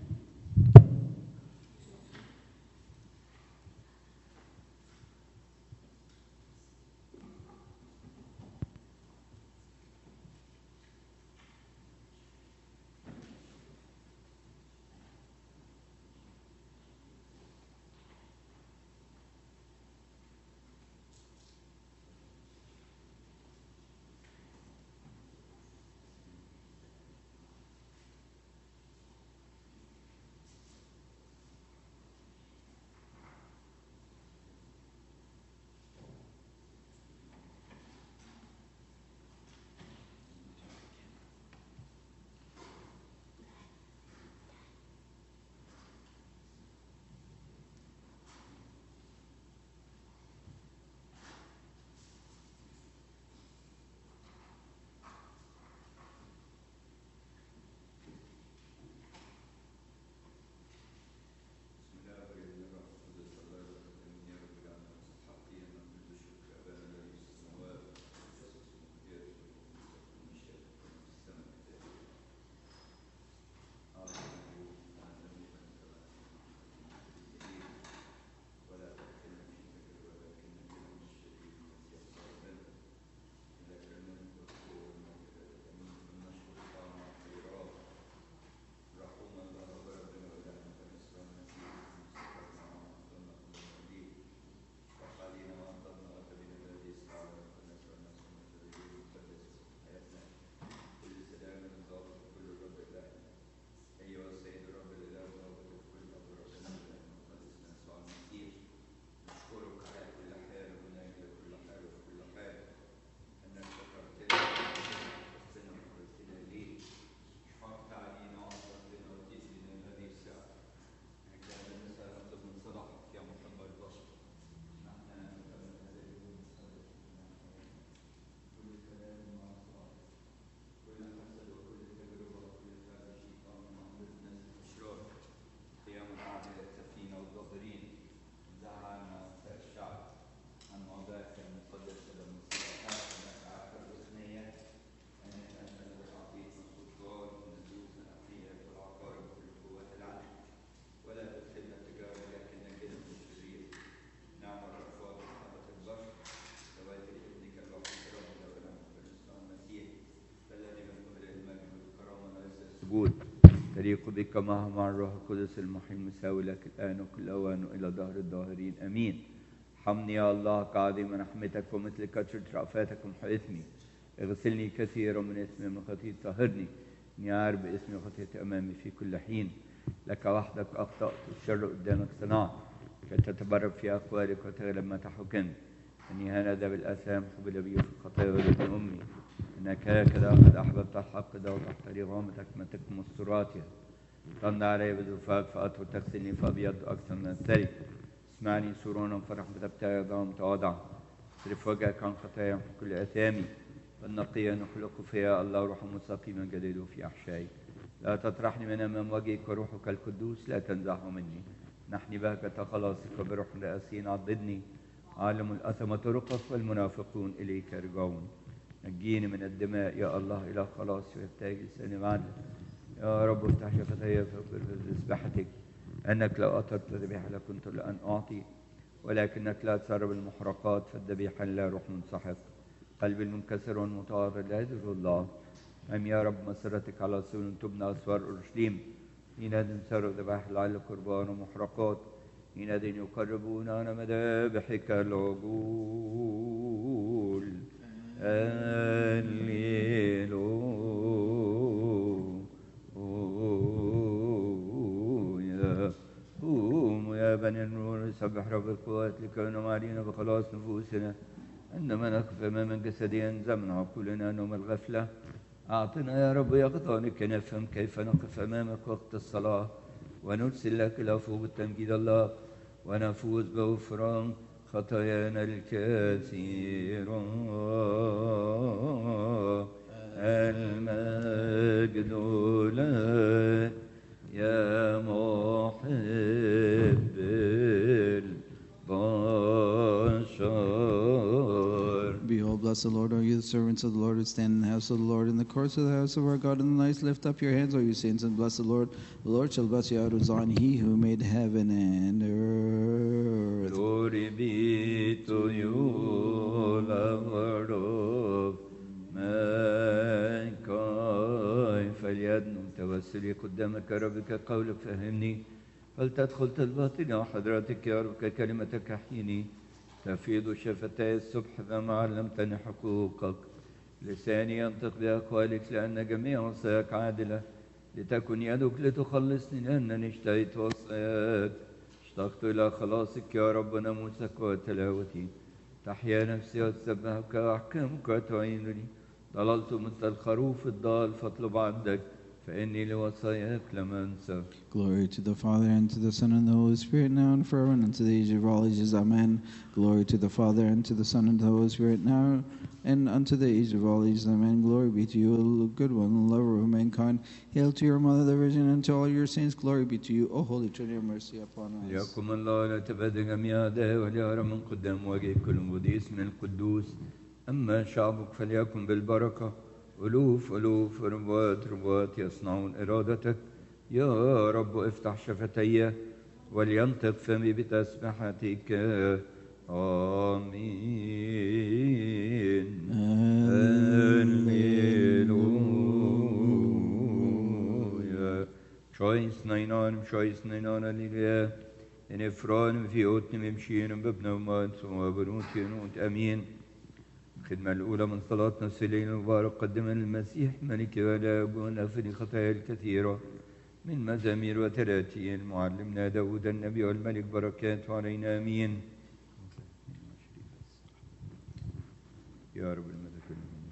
سجود تليق بك معه مع الروح القدس المحيي المساوي لك الآن وكل أوان وإلى دهر الداهرين أمين حمني يا الله كعظيم رحمتك ومثل كثرة رأفاتك محيثني اغسلني كثيرا من اسمي من خطيئتي طهرني اني عارف باسمي وخطيئتي امامي في كل حين لك وحدك اخطات الشر قدامك صنعت كي تتبرر في اقوالك وتغلب ما تحكمت اني هنذا بالاثام قبل بي في الخطايا ولد امي انك هكذا قد احببت الحق ده وتحت رغامتك ما تكم مستراتها طن علي بذوفاك فاطهر تغسلني فابيض اكثر من الثلج اسمعني سرونا فرحمتك بتاعي ضام تواضع اصرف وجهك عن خطايا كل اثامي فالنقي نخلق فيها الله روح مستقيما جديد في احشائي لا تطرحني من امام وجهك وروحك القدوس لا تنزعه مني نحني بهجة خلاصك وبروح رأسين عضدني عالم الأثم ترقص والمنافقون إليك يرجعون نجيني من الدماء يا الله إلى خلاص ويبتهج لساني معنا يا رب افتح شفتي فاغفر بذبحتك أنك لو أطرت ذبيحة لكنت لأن أعطي ولكنك لا تسرب المحرقات فالذبيحة لا روح منسحق قلبي المنكسر والمتواضع لا يدر الله أم يا رب مسرتك على سور تبنى أسوار أورشليم حينئذ سروا ذبائح العل قربان ومحرقات حينئذ يقربون على مذابحك العجول هللويا قوموا يا بني النور سبح رب القوات لكونوا علينا بخلاص نفوسنا عندما نقف اماما جسديا زمن عقولنا نوم الغفله اعطنا يا رب يقظانك نفهم كيف نقف امامك وقت الصلاه ونرسل لك العفو بالتمجيد الله ونفوز بغفران خطايانا الكثيرة المجد لك يا محب البشر Behold, bless the Lord, are you the servants of the Lord who stand in the house of the Lord, in the courts of the house of our God in the nights. Lift up your hands, O you saints, and bless the Lord. The Lord shall bless you out of Zion, he who made heaven and earth. Glory be to you, Lord of mankind. فليدنو توسلي قدامك يا رب كقولك فهمني فلتدخل طلباتنا وحضرتك يا رب ككلمتك احيني تفيض شفتي الصبح فما علمتني حقوقك لساني ينطق بأقوالك لأن جميع وصاياك عادلة لتكن يدك لتخلصني لأنني اشتهيت وصاياك اشتقت إلى خلاصك يا رب ناموسك وتلاوتي تحيا نفسي وتسبحك وأحكامك وتعينني ضللت مثل الخروف الضال فاطلب عندك فإني لوصاياك لم أنسى Glory to the Father, and to the Son, and the Holy Spirit, now and forever, and unto the age of all ages. Amen. Glory to the Father, and to the Son, and to the Holy Spirit, now and unto the age of all ages. Amen. Glory be to you, O good one, lover of mankind. Hail to your Mother, the Virgin, and to all your saints. Glory be to you, O Holy Trinity, have mercy upon us. ليقم الله لا تبدأ جميع أداء وليرى من قدام وجهك كل مقديس من القدوس أما شعبك فليكن بالبركة ألوف ألوف ربوات ربوات يصنعون إرادتك يا رب افتح شفتي ولينطق فمي بتسبحتك آمين هللويا شويس نينان شويس نينان هللويا إن إفران في أوتن ممشين بابن ومات وبنوت ينوت أمين الخدمة الأولى من صلاتنا السليل المبارك قدمنا المسيح ملك ولا أبونا في الخطايا الكثيرة من مزامير وتراتيل معلمنا داود النبي والملك بركات علينا آمين يا رب الملك المؤمن.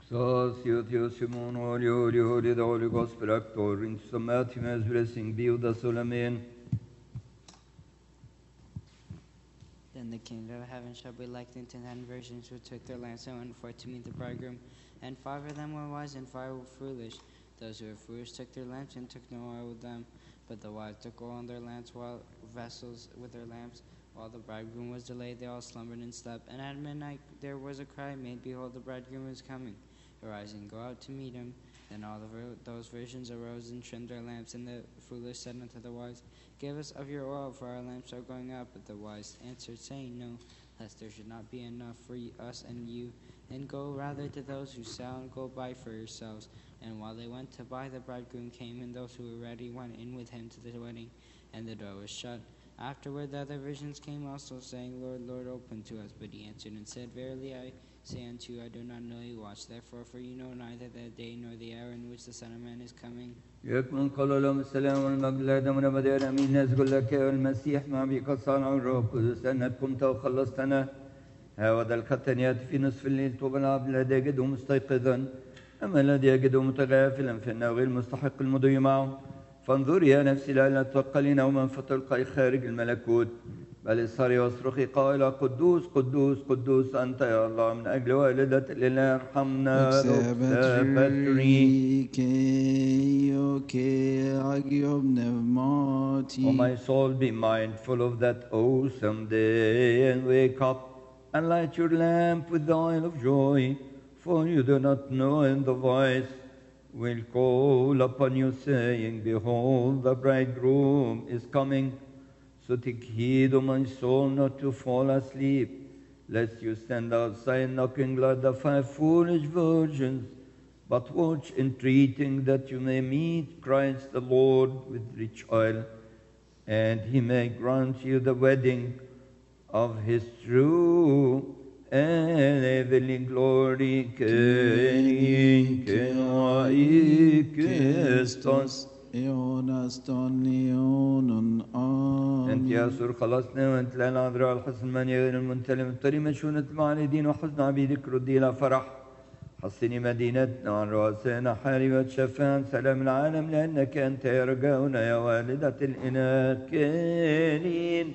Sacio Dios Simon, holy, holy, holy, the Holy Gospel actor, into the Matthew's blessing be with us all, amen. Then the kingdom of heaven shall be likened to ten virgins who took their lamps and went forth to meet the bridegroom. And five of them were wise, and five were foolish. Those who were foolish took their lamps and took no oil with them. But the wise took oil in their lamps, while vessels with their lamps. While the bridegroom was delayed, they all slumbered and slept. And at midnight there was a cry made, Behold, the bridegroom is coming. Arise and go out to meet him. Then all the vir- those virgins arose and trimmed their lamps. And the foolish said unto the wise, Give us of your oil, for our lamps are going out. But the wise answered, saying, No, lest there should not be enough for y- us and you. And go rather to those who sell and go buy for yourselves. And while they went to buy, the bridegroom came, and those who were ready went in with him to the wedding, and the door was shut. Afterward, the other virgins came also, saying, Lord, Lord, open to us. But he answered and said, Verily I say unto you, I do not know you. Watch therefore, for you know neither the day nor the hour in which the Son of Man is coming. يكمن قال لهم السلام والمجد لدم ونبدا الامين نزل لك يا المسيح مع بك صانع الروح القدس انك كنت وخلصتنا هذا الختن ياتي في نصف الليل طوبى العبد الذي يجده مستيقظا اما الذي يجده متغافلا فانه غير مستحق المضي معه فانظري يا نفسي لا تتوكلي نوما فتلقي خارج الملكوت بل اصهري واصرخي قائلا قدوس قدوس قدوس انت يا الله من اجل والده الاله ارحمنا Observatory que que agio pneumati. O my soul, be mindful of that awesome day and wake up and light your lamp with the oil of joy, for you do not know when the voice will call upon you, saying, Behold, the bridegroom is coming. So take heed, O my soul, not to fall asleep, lest you stand outside knocking like the five foolish virgins. But watch, entreating that you may meet Christ the Lord with rich oil, and he may grant you the wedding of his true and heavenly glory. Kyrie, Kyrie, Christos. Eonas ton eonon أنت يا amen. سور خلصنا وأنت لا العذراء الحسن من غير المنتلم الطري مشونة معاندين وحزن عبيدك ردي إلى فرح حصني مدينتنا عن رؤسائنا حاربة شفاعا سلام العالم لأنك أنت يا رجاؤنا يا والدة الإناث كينين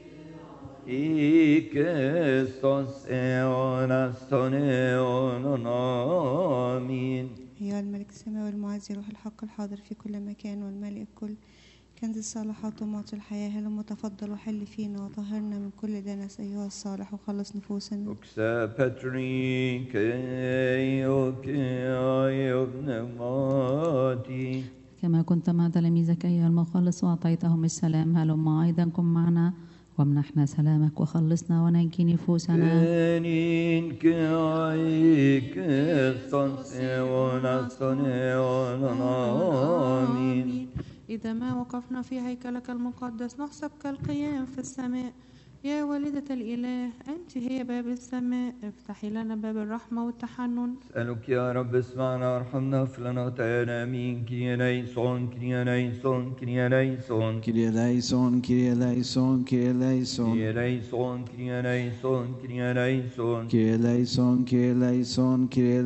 إيكستوس إيوناس تونيون آمين أيها الملك السماوي المعزي روح الحق الحاضر في كل مكان والملء الكل كنز الصالحات ومعطي الحياة هلم تفضل وحل فينا وطهرنا من كل دنس أيها الصالح وخلص نفوسنا Oxa Petri Keo Keo Pneumati كما كنت مع تلاميذك أيها المخلص وأعطيتهم السلام هلم أيضا كن معنا وامنحنا سلامك وخلصنا ونجي نفوسنا Enin Kai Kestos Eonas Eonon Amin إذا ما وقفنا في هيكلك المقدس نحسب كالقيام في السماء يا والدة الإله أنت هي باب السماء افتحي لنا باب الرحمة والتحنن أسألك يا رب اسمعنا وارحمنا اغفر لنا خطايانا آمين كريا ليسون كريا ليسون كريا ليسون Kyrie eleison, Kyrie eleison, Kyrie eleison. كريا ليسون كريا ليسون كريا ليسون Kyrie eleison, Kyrie eleison, Kyrie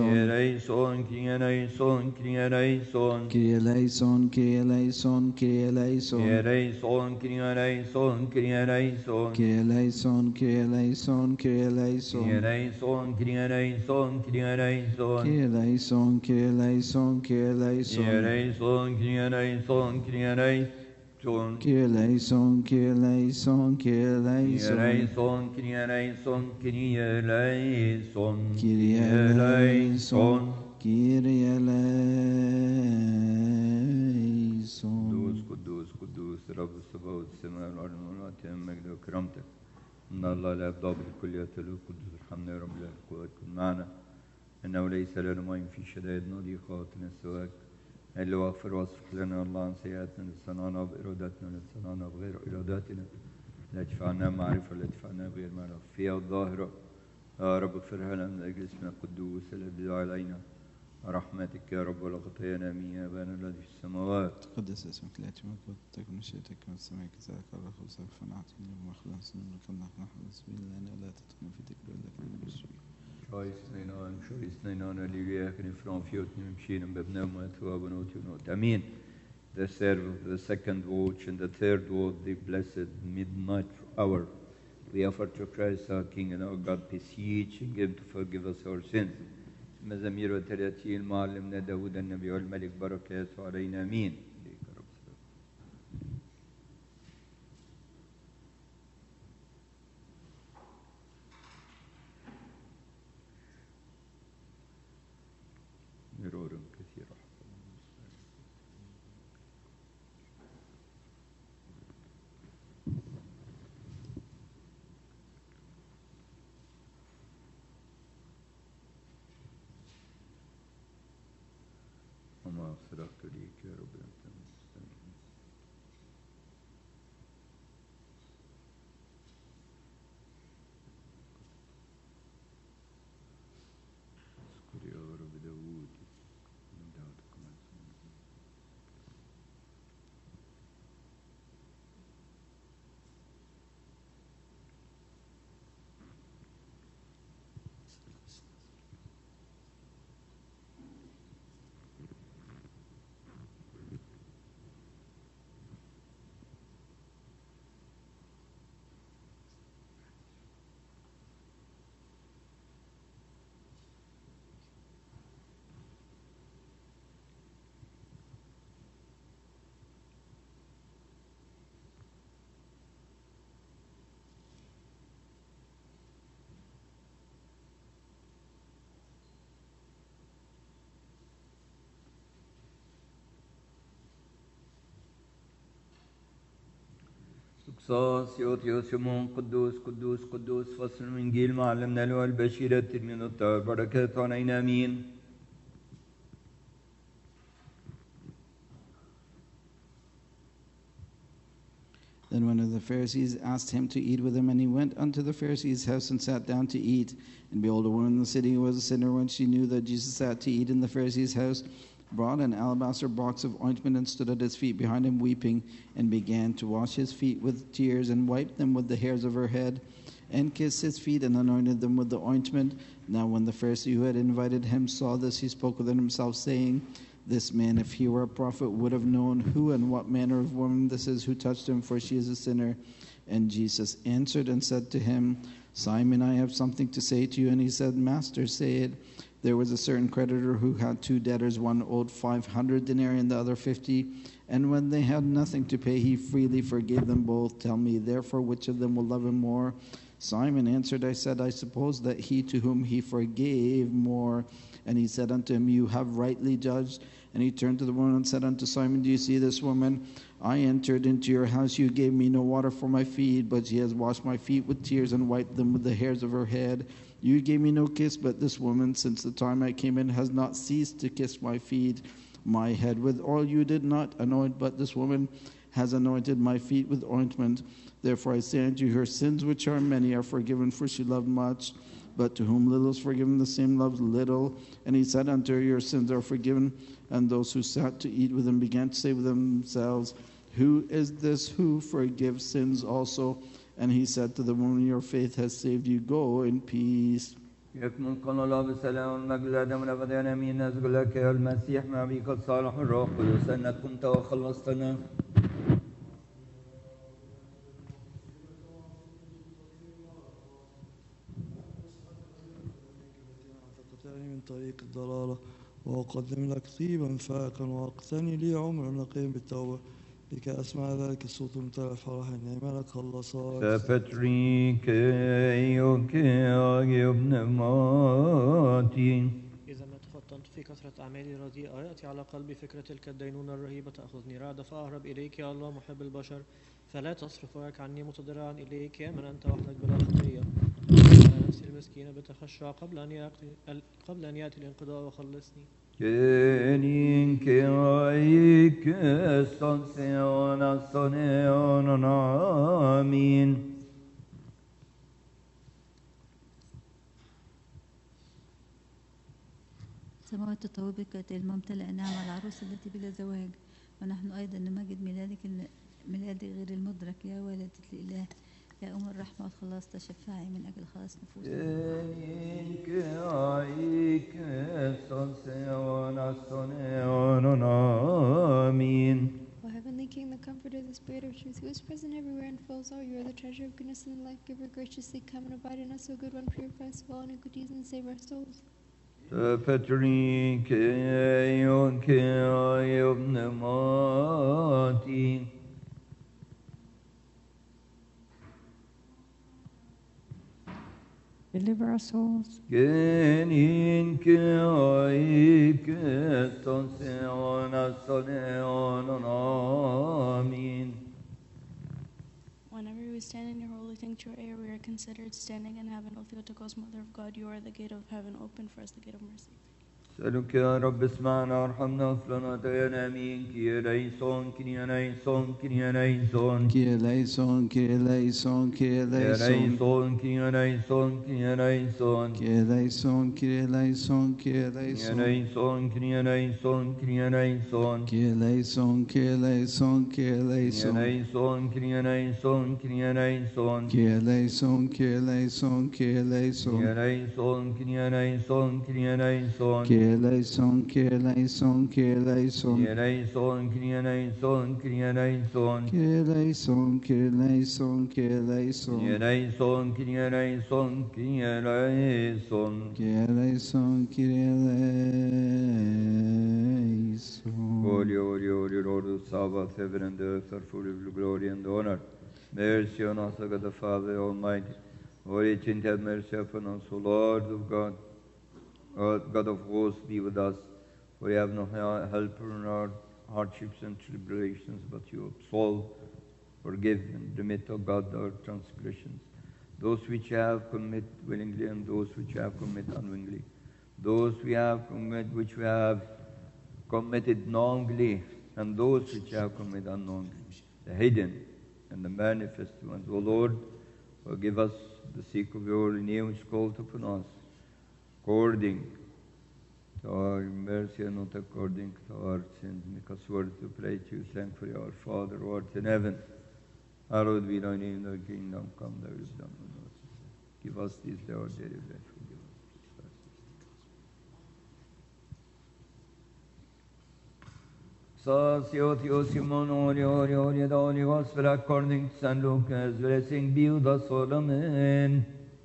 eleison. كريا ليسون كريا ليسون كريا ليسون Kyrie eleison, Kyrie eleison, Kyrie eleison. كريا ليسون كريا ليسون كريا ليسون Kyrie eleison, Kyrie eleison, Kyrie eleison. كريا ليسون كريا ليسون كريا ليسون Kyrie eleison, Kyrie eleison, Kyrie eleison. كريا ليسون كريا ليسون كريا ليسون Kyrie eleison, Kyrie eleison, Kyrie eleison. كريا ليسون كريا ليسون قدوس قدوس قدوس رب السماوات والسماء والارض والارض يا مجد وكرامتك ان الله لا يبدأ بالكل يتلو قدوس ارحمنا يا رب لا القوات كن معنا انه ليس لنا ماء في شدائد ضيقاتنا سواك اللي واغفر واصفح لنا الله عن سيئاتنا لصنعنا بارادتنا لصنعنا بغير اراداتنا لا تدفعنا معرفه لا تدفعنا بغير معرفه فيها الظاهره يا رب اغفرها لنا من اجل اسمك القدوس الذي دعا علينا رحمتك يا رب ولا خطايانا من يا ابانا الذي في السماوات تقدس اسمك لا ملكوت تكن مشيئتك كما في السماء كذلك على الارض خبزنا فنعطينا اليوم واخلصنا من كنا نحن نسبيل لنا ولا تدخلنا في تجربة لكن نشفي Scheißneinan, Scheißneinan, Halleluja, kan ifrån fjorten mshinen bebneumo ethuabon otunot. Amen. The serve the second watch and the third watch, the blessed midnight hour. We offer to Christ our King and our God beseeching Him to forgive us our sins. مزامير وتراتيل معلمنا داود النبي والملك بركاته علينا امين. إليك يا رب السلام. مرور كثيرة وما صدقت ليك يا رب أنت المستعين اذكر يا رب داوود من دعوتكم عز سكساس يوتيوس يمون قدوس قدوس قدوس فصل من جيل معلمنا له البشيرة من الطاهر بركات علينا امين Then one of the Pharisees asked him to eat with him, and he went unto the Pharisee's house and sat down to eat. And behold, a woman in the city who was a sinner, when she knew that Jesus sat to eat in the Pharisee's house, brought an alabaster box of ointment and stood at his feet behind him, weeping, and began to wash his feet with tears, and wiped them with the hairs of her head, and kissed his feet, and anointed them with the ointment. Now, when the Pharisee who had invited him saw this, he spoke within himself, saying, This man, if he were a prophet, would have known who and what manner of woman this is who touched him, for she is a sinner. And Jesus answered and said to him, Simon, I have something to say to you. And he said, Master, say it. There was a certain creditor who had two debtors. One owed 500 denarii and the other 50. And when they had nothing to pay, he freely forgave them both. Tell me, therefore, which of them will love him more? Simon answered, I said, I suppose that he to whom he forgave more. And he said unto him, You have rightly judged. And he turned to the woman and said unto Simon, Do you see this woman? I entered into your house. You gave me no water for my feet, but she has washed my feet with tears and wiped them with the hairs of her head. You gave me no kiss, but this woman, since the time I came in, has not ceased to kiss my feet, my head with oil. You did not anoint, but this woman has anointed my feet with ointment. Therefore I say unto you, her sins, which are many, are forgiven, for she loved much. But to whom little is forgiven, the same loves little. And he said unto her, Your sins are forgiven. And those who sat to eat with him began to say with themselves, Who is this who forgives sins also? And he said to the woman, Your faith has saved you. Go in peace. يكمل قول الله بالسلام والمجد آدم الأبد آمين نسجد لك يا المسيح مع بك الصالح الروح القدس أنك كنت وخلصتنا أعتقتني من طريق الضلالة وأقدم لك طيبا فائقا وأقتني لي عمرا نقيا بالتوبة لكي أسمع ذلك الصوت الممتلئ فرحا نعم لك خلصات ففتريك أيك يا ابن ماتي إذا ما تفطنت في كثرة أعمالي رديئة يأتي على قلبي فكرة تلك الدينونة الرهيبة تأخذني رعدة فأهرب إليك يا الله محب البشر فلا تصرف وجهك عني متضرعا إليك يا من أنت وحدك بلا خطية على نفسي المسكينة بتخشع قبل أن يأتي قبل أن يأتي الانقضاء وخلصني Kenin ke ayik estan seon astaneon amin. سماوات تطوبك الممتلئ نعمة العروس التي بلا زواج ونحن أيضا نمجد ميلادك ال- ميلاد غير المدرك يا والدة الإله يا أم الرحمة والخلاص تشفعي من أجل خلاص نفوسنا Amen. O heavenly King, the Comforter, the Spirit of truth, who is present everywhere and fills all, you are the treasure of goodness and the life giver. Graciously come and abide in us, O good one, purify us of all iniquities and save our souls. Patrick, Yonke, Mati. Deliver our souls. Genin que ai que ton seona soneon amin. Whenever we stand in your holy sanctuary, we are considered standing in heaven. O Theotokos, Mother of God, you are the gate of heaven. Open for us the gate of mercy. سألك يا رب اسمعنا وارحمنا وفلنا تغينا امين كي ليسون كي ليسون كي ليسون Kyrie eleison, Kyrie eleison, Kyrie eleison. كي ليسون كي ليسون كي ليسون Kyrie eleison, Kyrie eleison, Kyrie eleison. كي ليسون كي ليسون Kyrie eleison, Kyrie eleison, Kyrie eleison. كي ليسون كي ليسون Kyrie eleison, Kyrie eleison, Kyrie eleison. كي ليسون كي ليسون كي ليسون Kyrie eleison, Kyrie eleison, Kyrie eleison. كي ليسون كي ليسون كي ليسون Kyrie eleison, Kyrie eleison, Kyrie eleison. Kyrie Kyrie Kyrie Kyrie eleison, Kyrie eleison. Holy, holy, holy Lord of Sabbath, heaven and earth are full of glory and honor. Mercy on us, O God the Father Almighty. Holy and have mercy upon us, O Lord of God. God, God of hosts, be with us. For we have no hel- helper in our hardships and tribulations, but you absolve, forgive, and remit, O God, our transgressions. Those which have commit willingly and those which have commit unwillingly. Those we have commit which we have committed knowingly, and those which have committed unknowingly, the hidden and the manifest ones. O Lord, forgive us the sake of your holy name which called upon us, according to our mercy and not according to our sins. Make us worthy to pray to you, thankfully, our Father who art in heaven. Hallowed be thy name, thy kingdom come, thy will be done on earth. Give us this day our daily bread. Forgive us. Sasio Theo Simon Ori Ori Ori Ori Gospel according to St. Lucas. Blessing be with us all. Amen.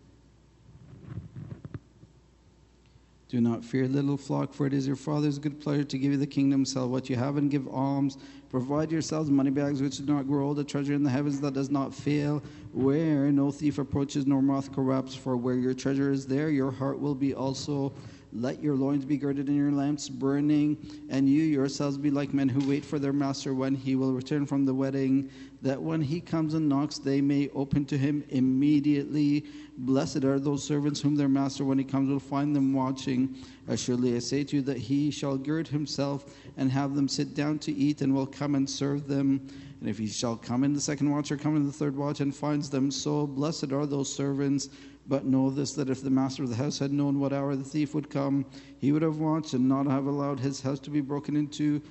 Do not fear, little flock, for it is your Father's good pleasure to give you the kingdom. Sell what you have and give alms. Provide yourselves money bags which do not grow old, a treasure in the heavens that does not fail, where no thief approaches nor moth corrupts. For where your treasure is, there your heart will be also. Let your loins be girded and your lamps burning, and you yourselves be like men who wait for their master when he will return from the wedding, that when he comes and knocks, they may open to him immediately. Blessed are those servants whom their master, when he comes, will find them watching. Assuredly, I say to you that he shall gird himself and have them sit down to eat, and will come and serve them. And if he shall come in the second watch or come in the third watch and finds them so, blessed are those servants. But know this that if the master of the house had known what hour the thief would come, he would have watched and not have allowed his house to be broken into.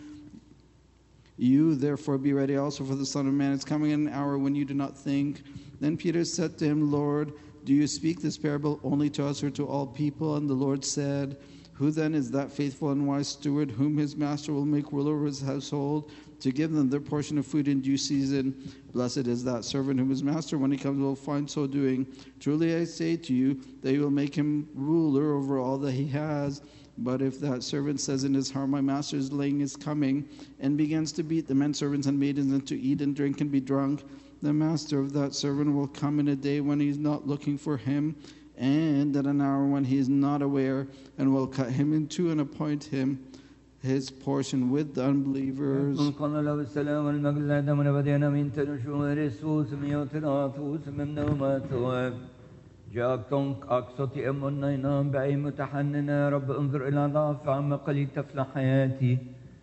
You therefore be ready also, for the Son of Man is coming in an hour when you do not think. Then Peter said to him, Lord, do you speak this parable only to us or to all people? And the Lord said, Who then is that faithful and wise steward whom his master will make ruler over his household to give them their portion of food in due season? Blessed is that servant whom his master, when he comes, will find so doing. Truly I say to you, that he will make him ruler over all that he has. But if that servant says in his heart, My master is laying is coming, and begins to beat the men servants and maidens, and to eat and drink and be drunk, the master of that servant will come in a day when he is not looking for him, and at an hour when he is not aware, and will cut him in two and appoint him his portion with the unbelievers. قال له السلام والمجد لدم ونبدينا من تنشو رسوس ميوتناتوس من نوماتواب جاك تونك أقصتي أمنا ينام بعي متحننا يا رب انظر إلى ضعف عم قليل تفلح حياتي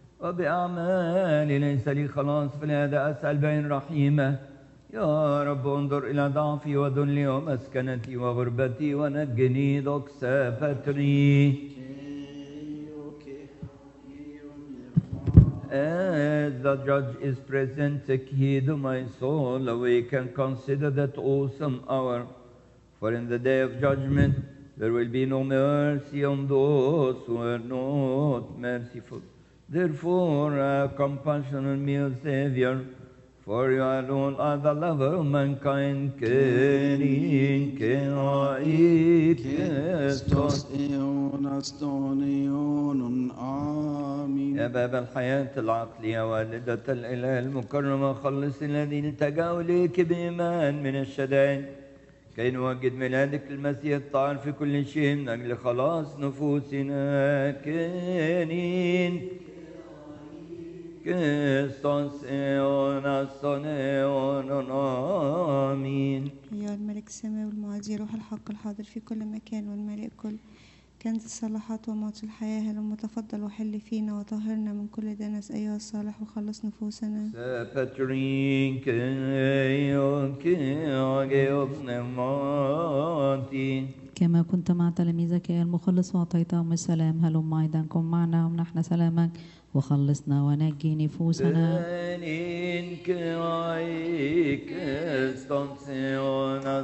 وبأعمالي ليس لي خلاص فلهذا أسأل بين رحيمة يا رب انظر إلى ضعفي وذلي ومسكنتي وغربتي ونجني دوكسا فتري as the judge is present, take heed to my soul, awake and consider that awesome hour. For in the day of judgment there will be no mercy on those who are not merciful. Therefore, have compassion on me, O Savior, for you alone are the lover of mankind. Kyrie, Kyrie, Christos eonas ton eonon. Amen. يا باب الحياة العقلية والدة الإله المكرمة خلص الذين التجاوا إليك بإيمان من الشدائد كي نوجد ميلادك المسيح الطاهر في كل شيء من أجل خلاص نفوسنا كنين كستوس إيوناس إيونون آمين أيها الملك السماوي المعزي روح الحق الحاضر في كل مكان والملء الكل كنز الصلاحات وموت الحياة هل تفضل وحل فينا وطهرنا من كل دنس أيها الصالح وخلص نفوسنا سفترين كيون كيون نماتي كما كنت مع تلاميذك يا المخلص وأعطيتهم السلام هلم أيضا كن معنا ومنحنا سلامك وخلصنا ونجي نفوسنا Venin kai kestationen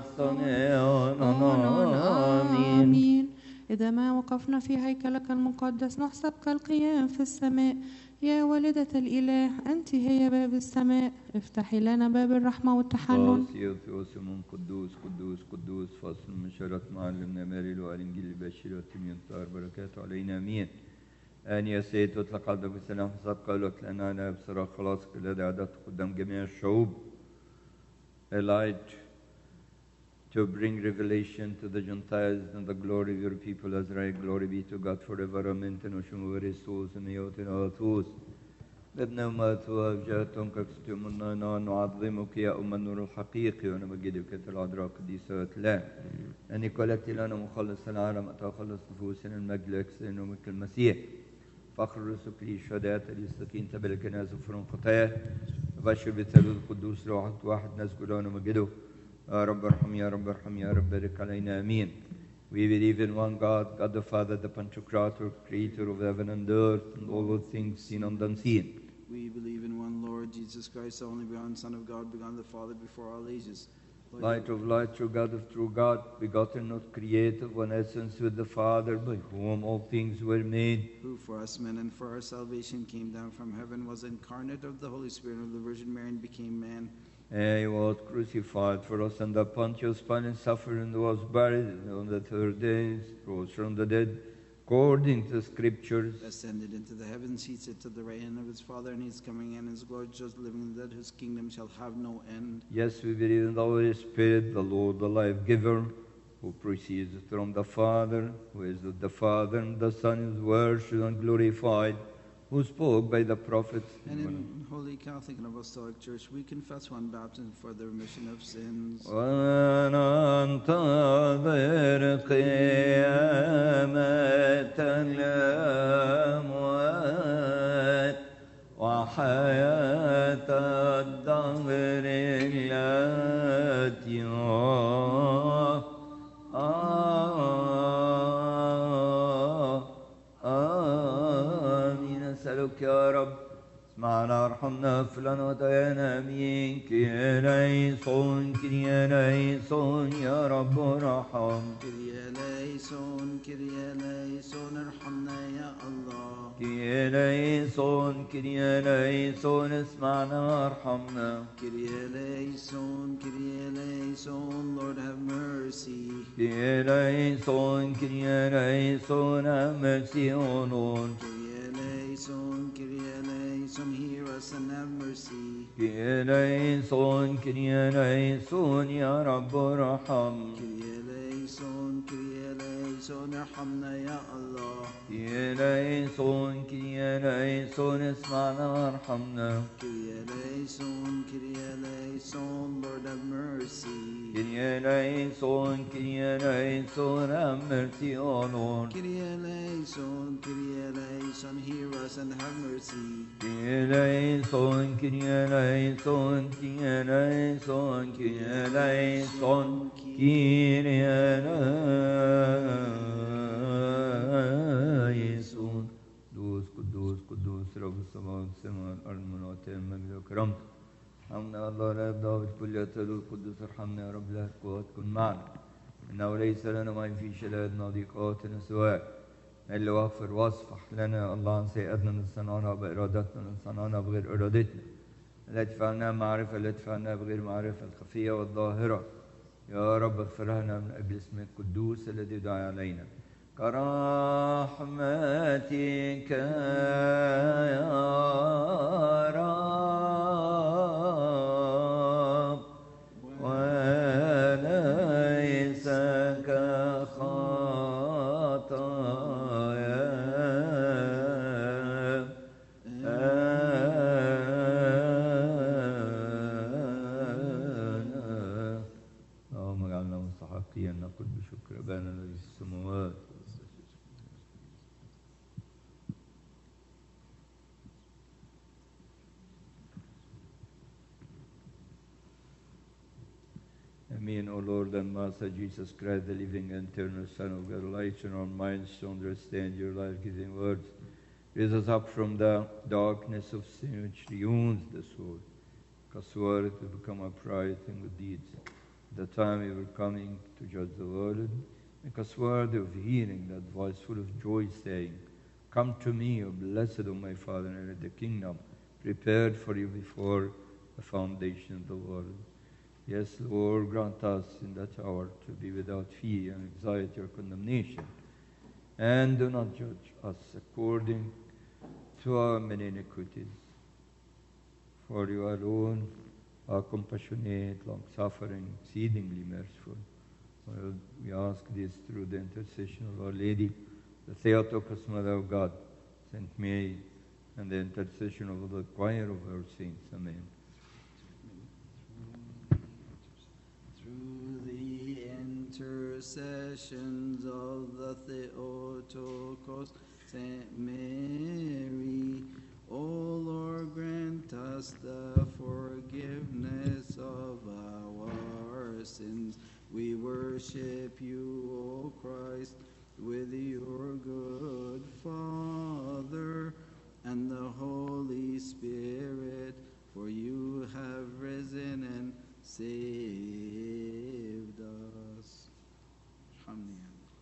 amin. آمين إذا ما وقفنا في هيكلك المقدس نحسب كالقيام في السماء يا والدة الإله أنت هي باب السماء افتحي لنا باب الرحمة والتحنن Fasiyo Theosimon قدوس قدوس قدوس فصل من شرط معلمنا ماري والإنجيل البشير والتميون طاهر بركاته علينا أمين أن يا سيد اطلق عبدك بالسلام حسب قولك لنا أنا بصراخ خلاصك الذي أعددت قدام جميع الشعوب Elijah to bring revelation to the Gentiles and the glory of your people Israel. Glory be to God forever. Amen. تنوشم ورسوس نيوتنا وثوس ابن وماتوا جاءتم كفتمنا نعظمك يا أم النور الحقيقي ونمجدك العذراء قديسة لا أني قلت لنا مخلص العالم أتخلص نفوسنا المجد لأكسن وملك المسيح فخر رسك لي الشهداء ليستقيم تبع الكنائس وفرن خطاياه بشر بالثالوث القدوس روح واحد نذكر ونمجده يا رب ارحم يا رب ارحم يا رب بارك علينا امين We believe in one God, God the Father, the Pantocrator, creator of heaven and earth, and all those things seen and unseen. We believe in one Lord Jesus Christ, the only begotten Son of God, begotten of the Father before all ages. Light of light, true God of true God, begotten, not created, one essence with the Father, by whom all things were made. Who for us men and for our salvation came down from heaven, was incarnate of the Holy Spirit of the Virgin Mary, and became man. He was crucified for us under Pontius Pilate, suffered and was buried, and on the third day rose from the dead, according to Scriptures. Ascended into the heavens, seated to the right hand of his Father, and he's coming in his glory, just living and dead, whose kingdom shall have no end. Yes, we believe in the Holy Spirit, the Lord, the life giver, who proceeds from the Father, who is with the Father, and the Son is worshipped and glorified, who spoke by the prophets. And in Holy Catholic and Apostolic Church, we confess one baptism for the remission of sins. وننتظر قيامة الأموات وحياة الدهر التي آمين أسألك يا رب اسمعنا ارحمنا فلان ودينا امين كي ليسون كي ليسون يا رب ارحم كريا ليسون كريا ليسون ارحمنا يا الله كي ليسون كي ليسون اسمعنا ارحمنا كريا ليسون كريا ليسون Lord have mercy كي ليسون كي ليسون mercy on us كريا ليسون كريا ليسون hear us and have mercy كي ليسون كي ليسون يا رب ارحم كريا ليسون كريا ليسون ارحمنا يا الله كي ليسون كي ليسون اسمعنا وارحمنا كريا ليسون كريا ليسون Lord have mercy كي ليسون كي ليسون have mercy on us كريا ليسون كريا ليسون hear us and have mercy كي ليسون كي ليسون كي ليسون كي ليسون كي ليسون قدوس قدوس القدوس رب السماوات والسماء والأرض من وقتها المجد وكرامته حمنا يا الله لا يبدأ بالكل يتلو القدوس ارحمنا يا رب لا القوات كن معنا إنه ليس لنا ما في شلادنا ضيقاتنا سواك اللي واغفر واصفح لنا يا الله عن سيئاتنا من صنعنا بإرادتنا من صنعنا بغير إرادتنا التي فعلناها معرفة التي فعلناها بغير معرفة الخفية والظاهرة يا رب اغفر لنا من أجل اسمك القدوس الذي دعا علينا كرحمتك يا رب وليس كخطايا آنا اللهم اجعلنا مستحقين أن نقول بشكر أبانا الذي في السماوات Amen, O Lord and Master Jesus Christ, the living and eternal Son of God, lighten our minds to understand your life-giving words. Raise us up from the darkness of sin which ruins the soul. Cause word to become upright in good deeds. The time you were coming to judge the world, make us worthy of hearing that voice full of joy saying, Come to me, O blessed of my Father, and inherit the kingdom prepared for you before the foundation of the world. Yes, Lord, grant us in that hour to be without fear and anxiety or condemnation. And do not judge us according to our many iniquities. For you alone are compassionate, long suffering, exceedingly merciful. Well, we ask this through the intercession of Our Lady, the Theotokos Mother of God, Saint Mary, and the intercession of the choir of our saints. Amen. Through the intercessions of the Theotokos, Saint Mary, O Lord, grant us the forgiveness of our sins. We worship you, O Christ, with your good Father and the Holy Spirit, for you have risen and saved us. Amen.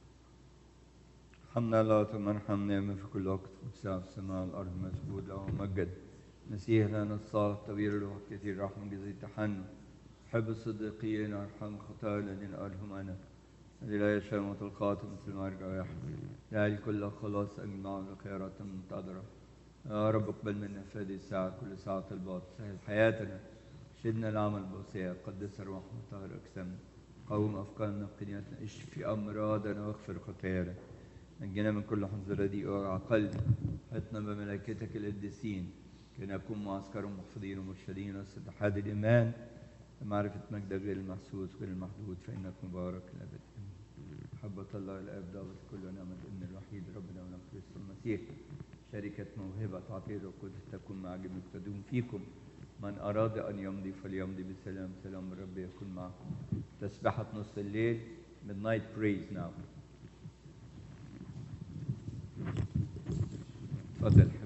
ارحمنا لا تمرحمنا من في كل وقت في ساعة السماء والأرض مسجود له ومجد مسيح لنا الصالح طويل الروح كثير رحمة جزيل تحنن حب الصديقين ارحم خطايا الذين قالهم أنا الذي لا يشاء موت الخاطئ مثل ما يرجع يحمل لا الكل خلاص أجمع الخيارات المنتظرة يا رب اقبل منا في هذه الساعة كل ساعة طلبات سهل حياتنا شدنا العمل بوصية قدس أرواحنا طهر أجسامنا قوم أفكارنا وقنياتنا اشفي أمراضنا واغفر خطايانا نجينا من كل حزن رديء ووجع قلب حطنا بملائكتك القديسين كي نكون معسكر محفظين ومرشدين واستتحاد الإيمان لمعرفة مجدك غير المحسوس غير المحدود فإنك مبارك الأبد محبة الله الآب ضابط كل نعمة الابن الوحيد ربنا ونبي كريستوس المسيح شركة موهبة عطية القدس تكون مع جميع تدوم فيكم من أراد أن يمضي فليمضي بسلام سلام الرب يكون معكم تسبحة نص الليل midnight praise now تفضل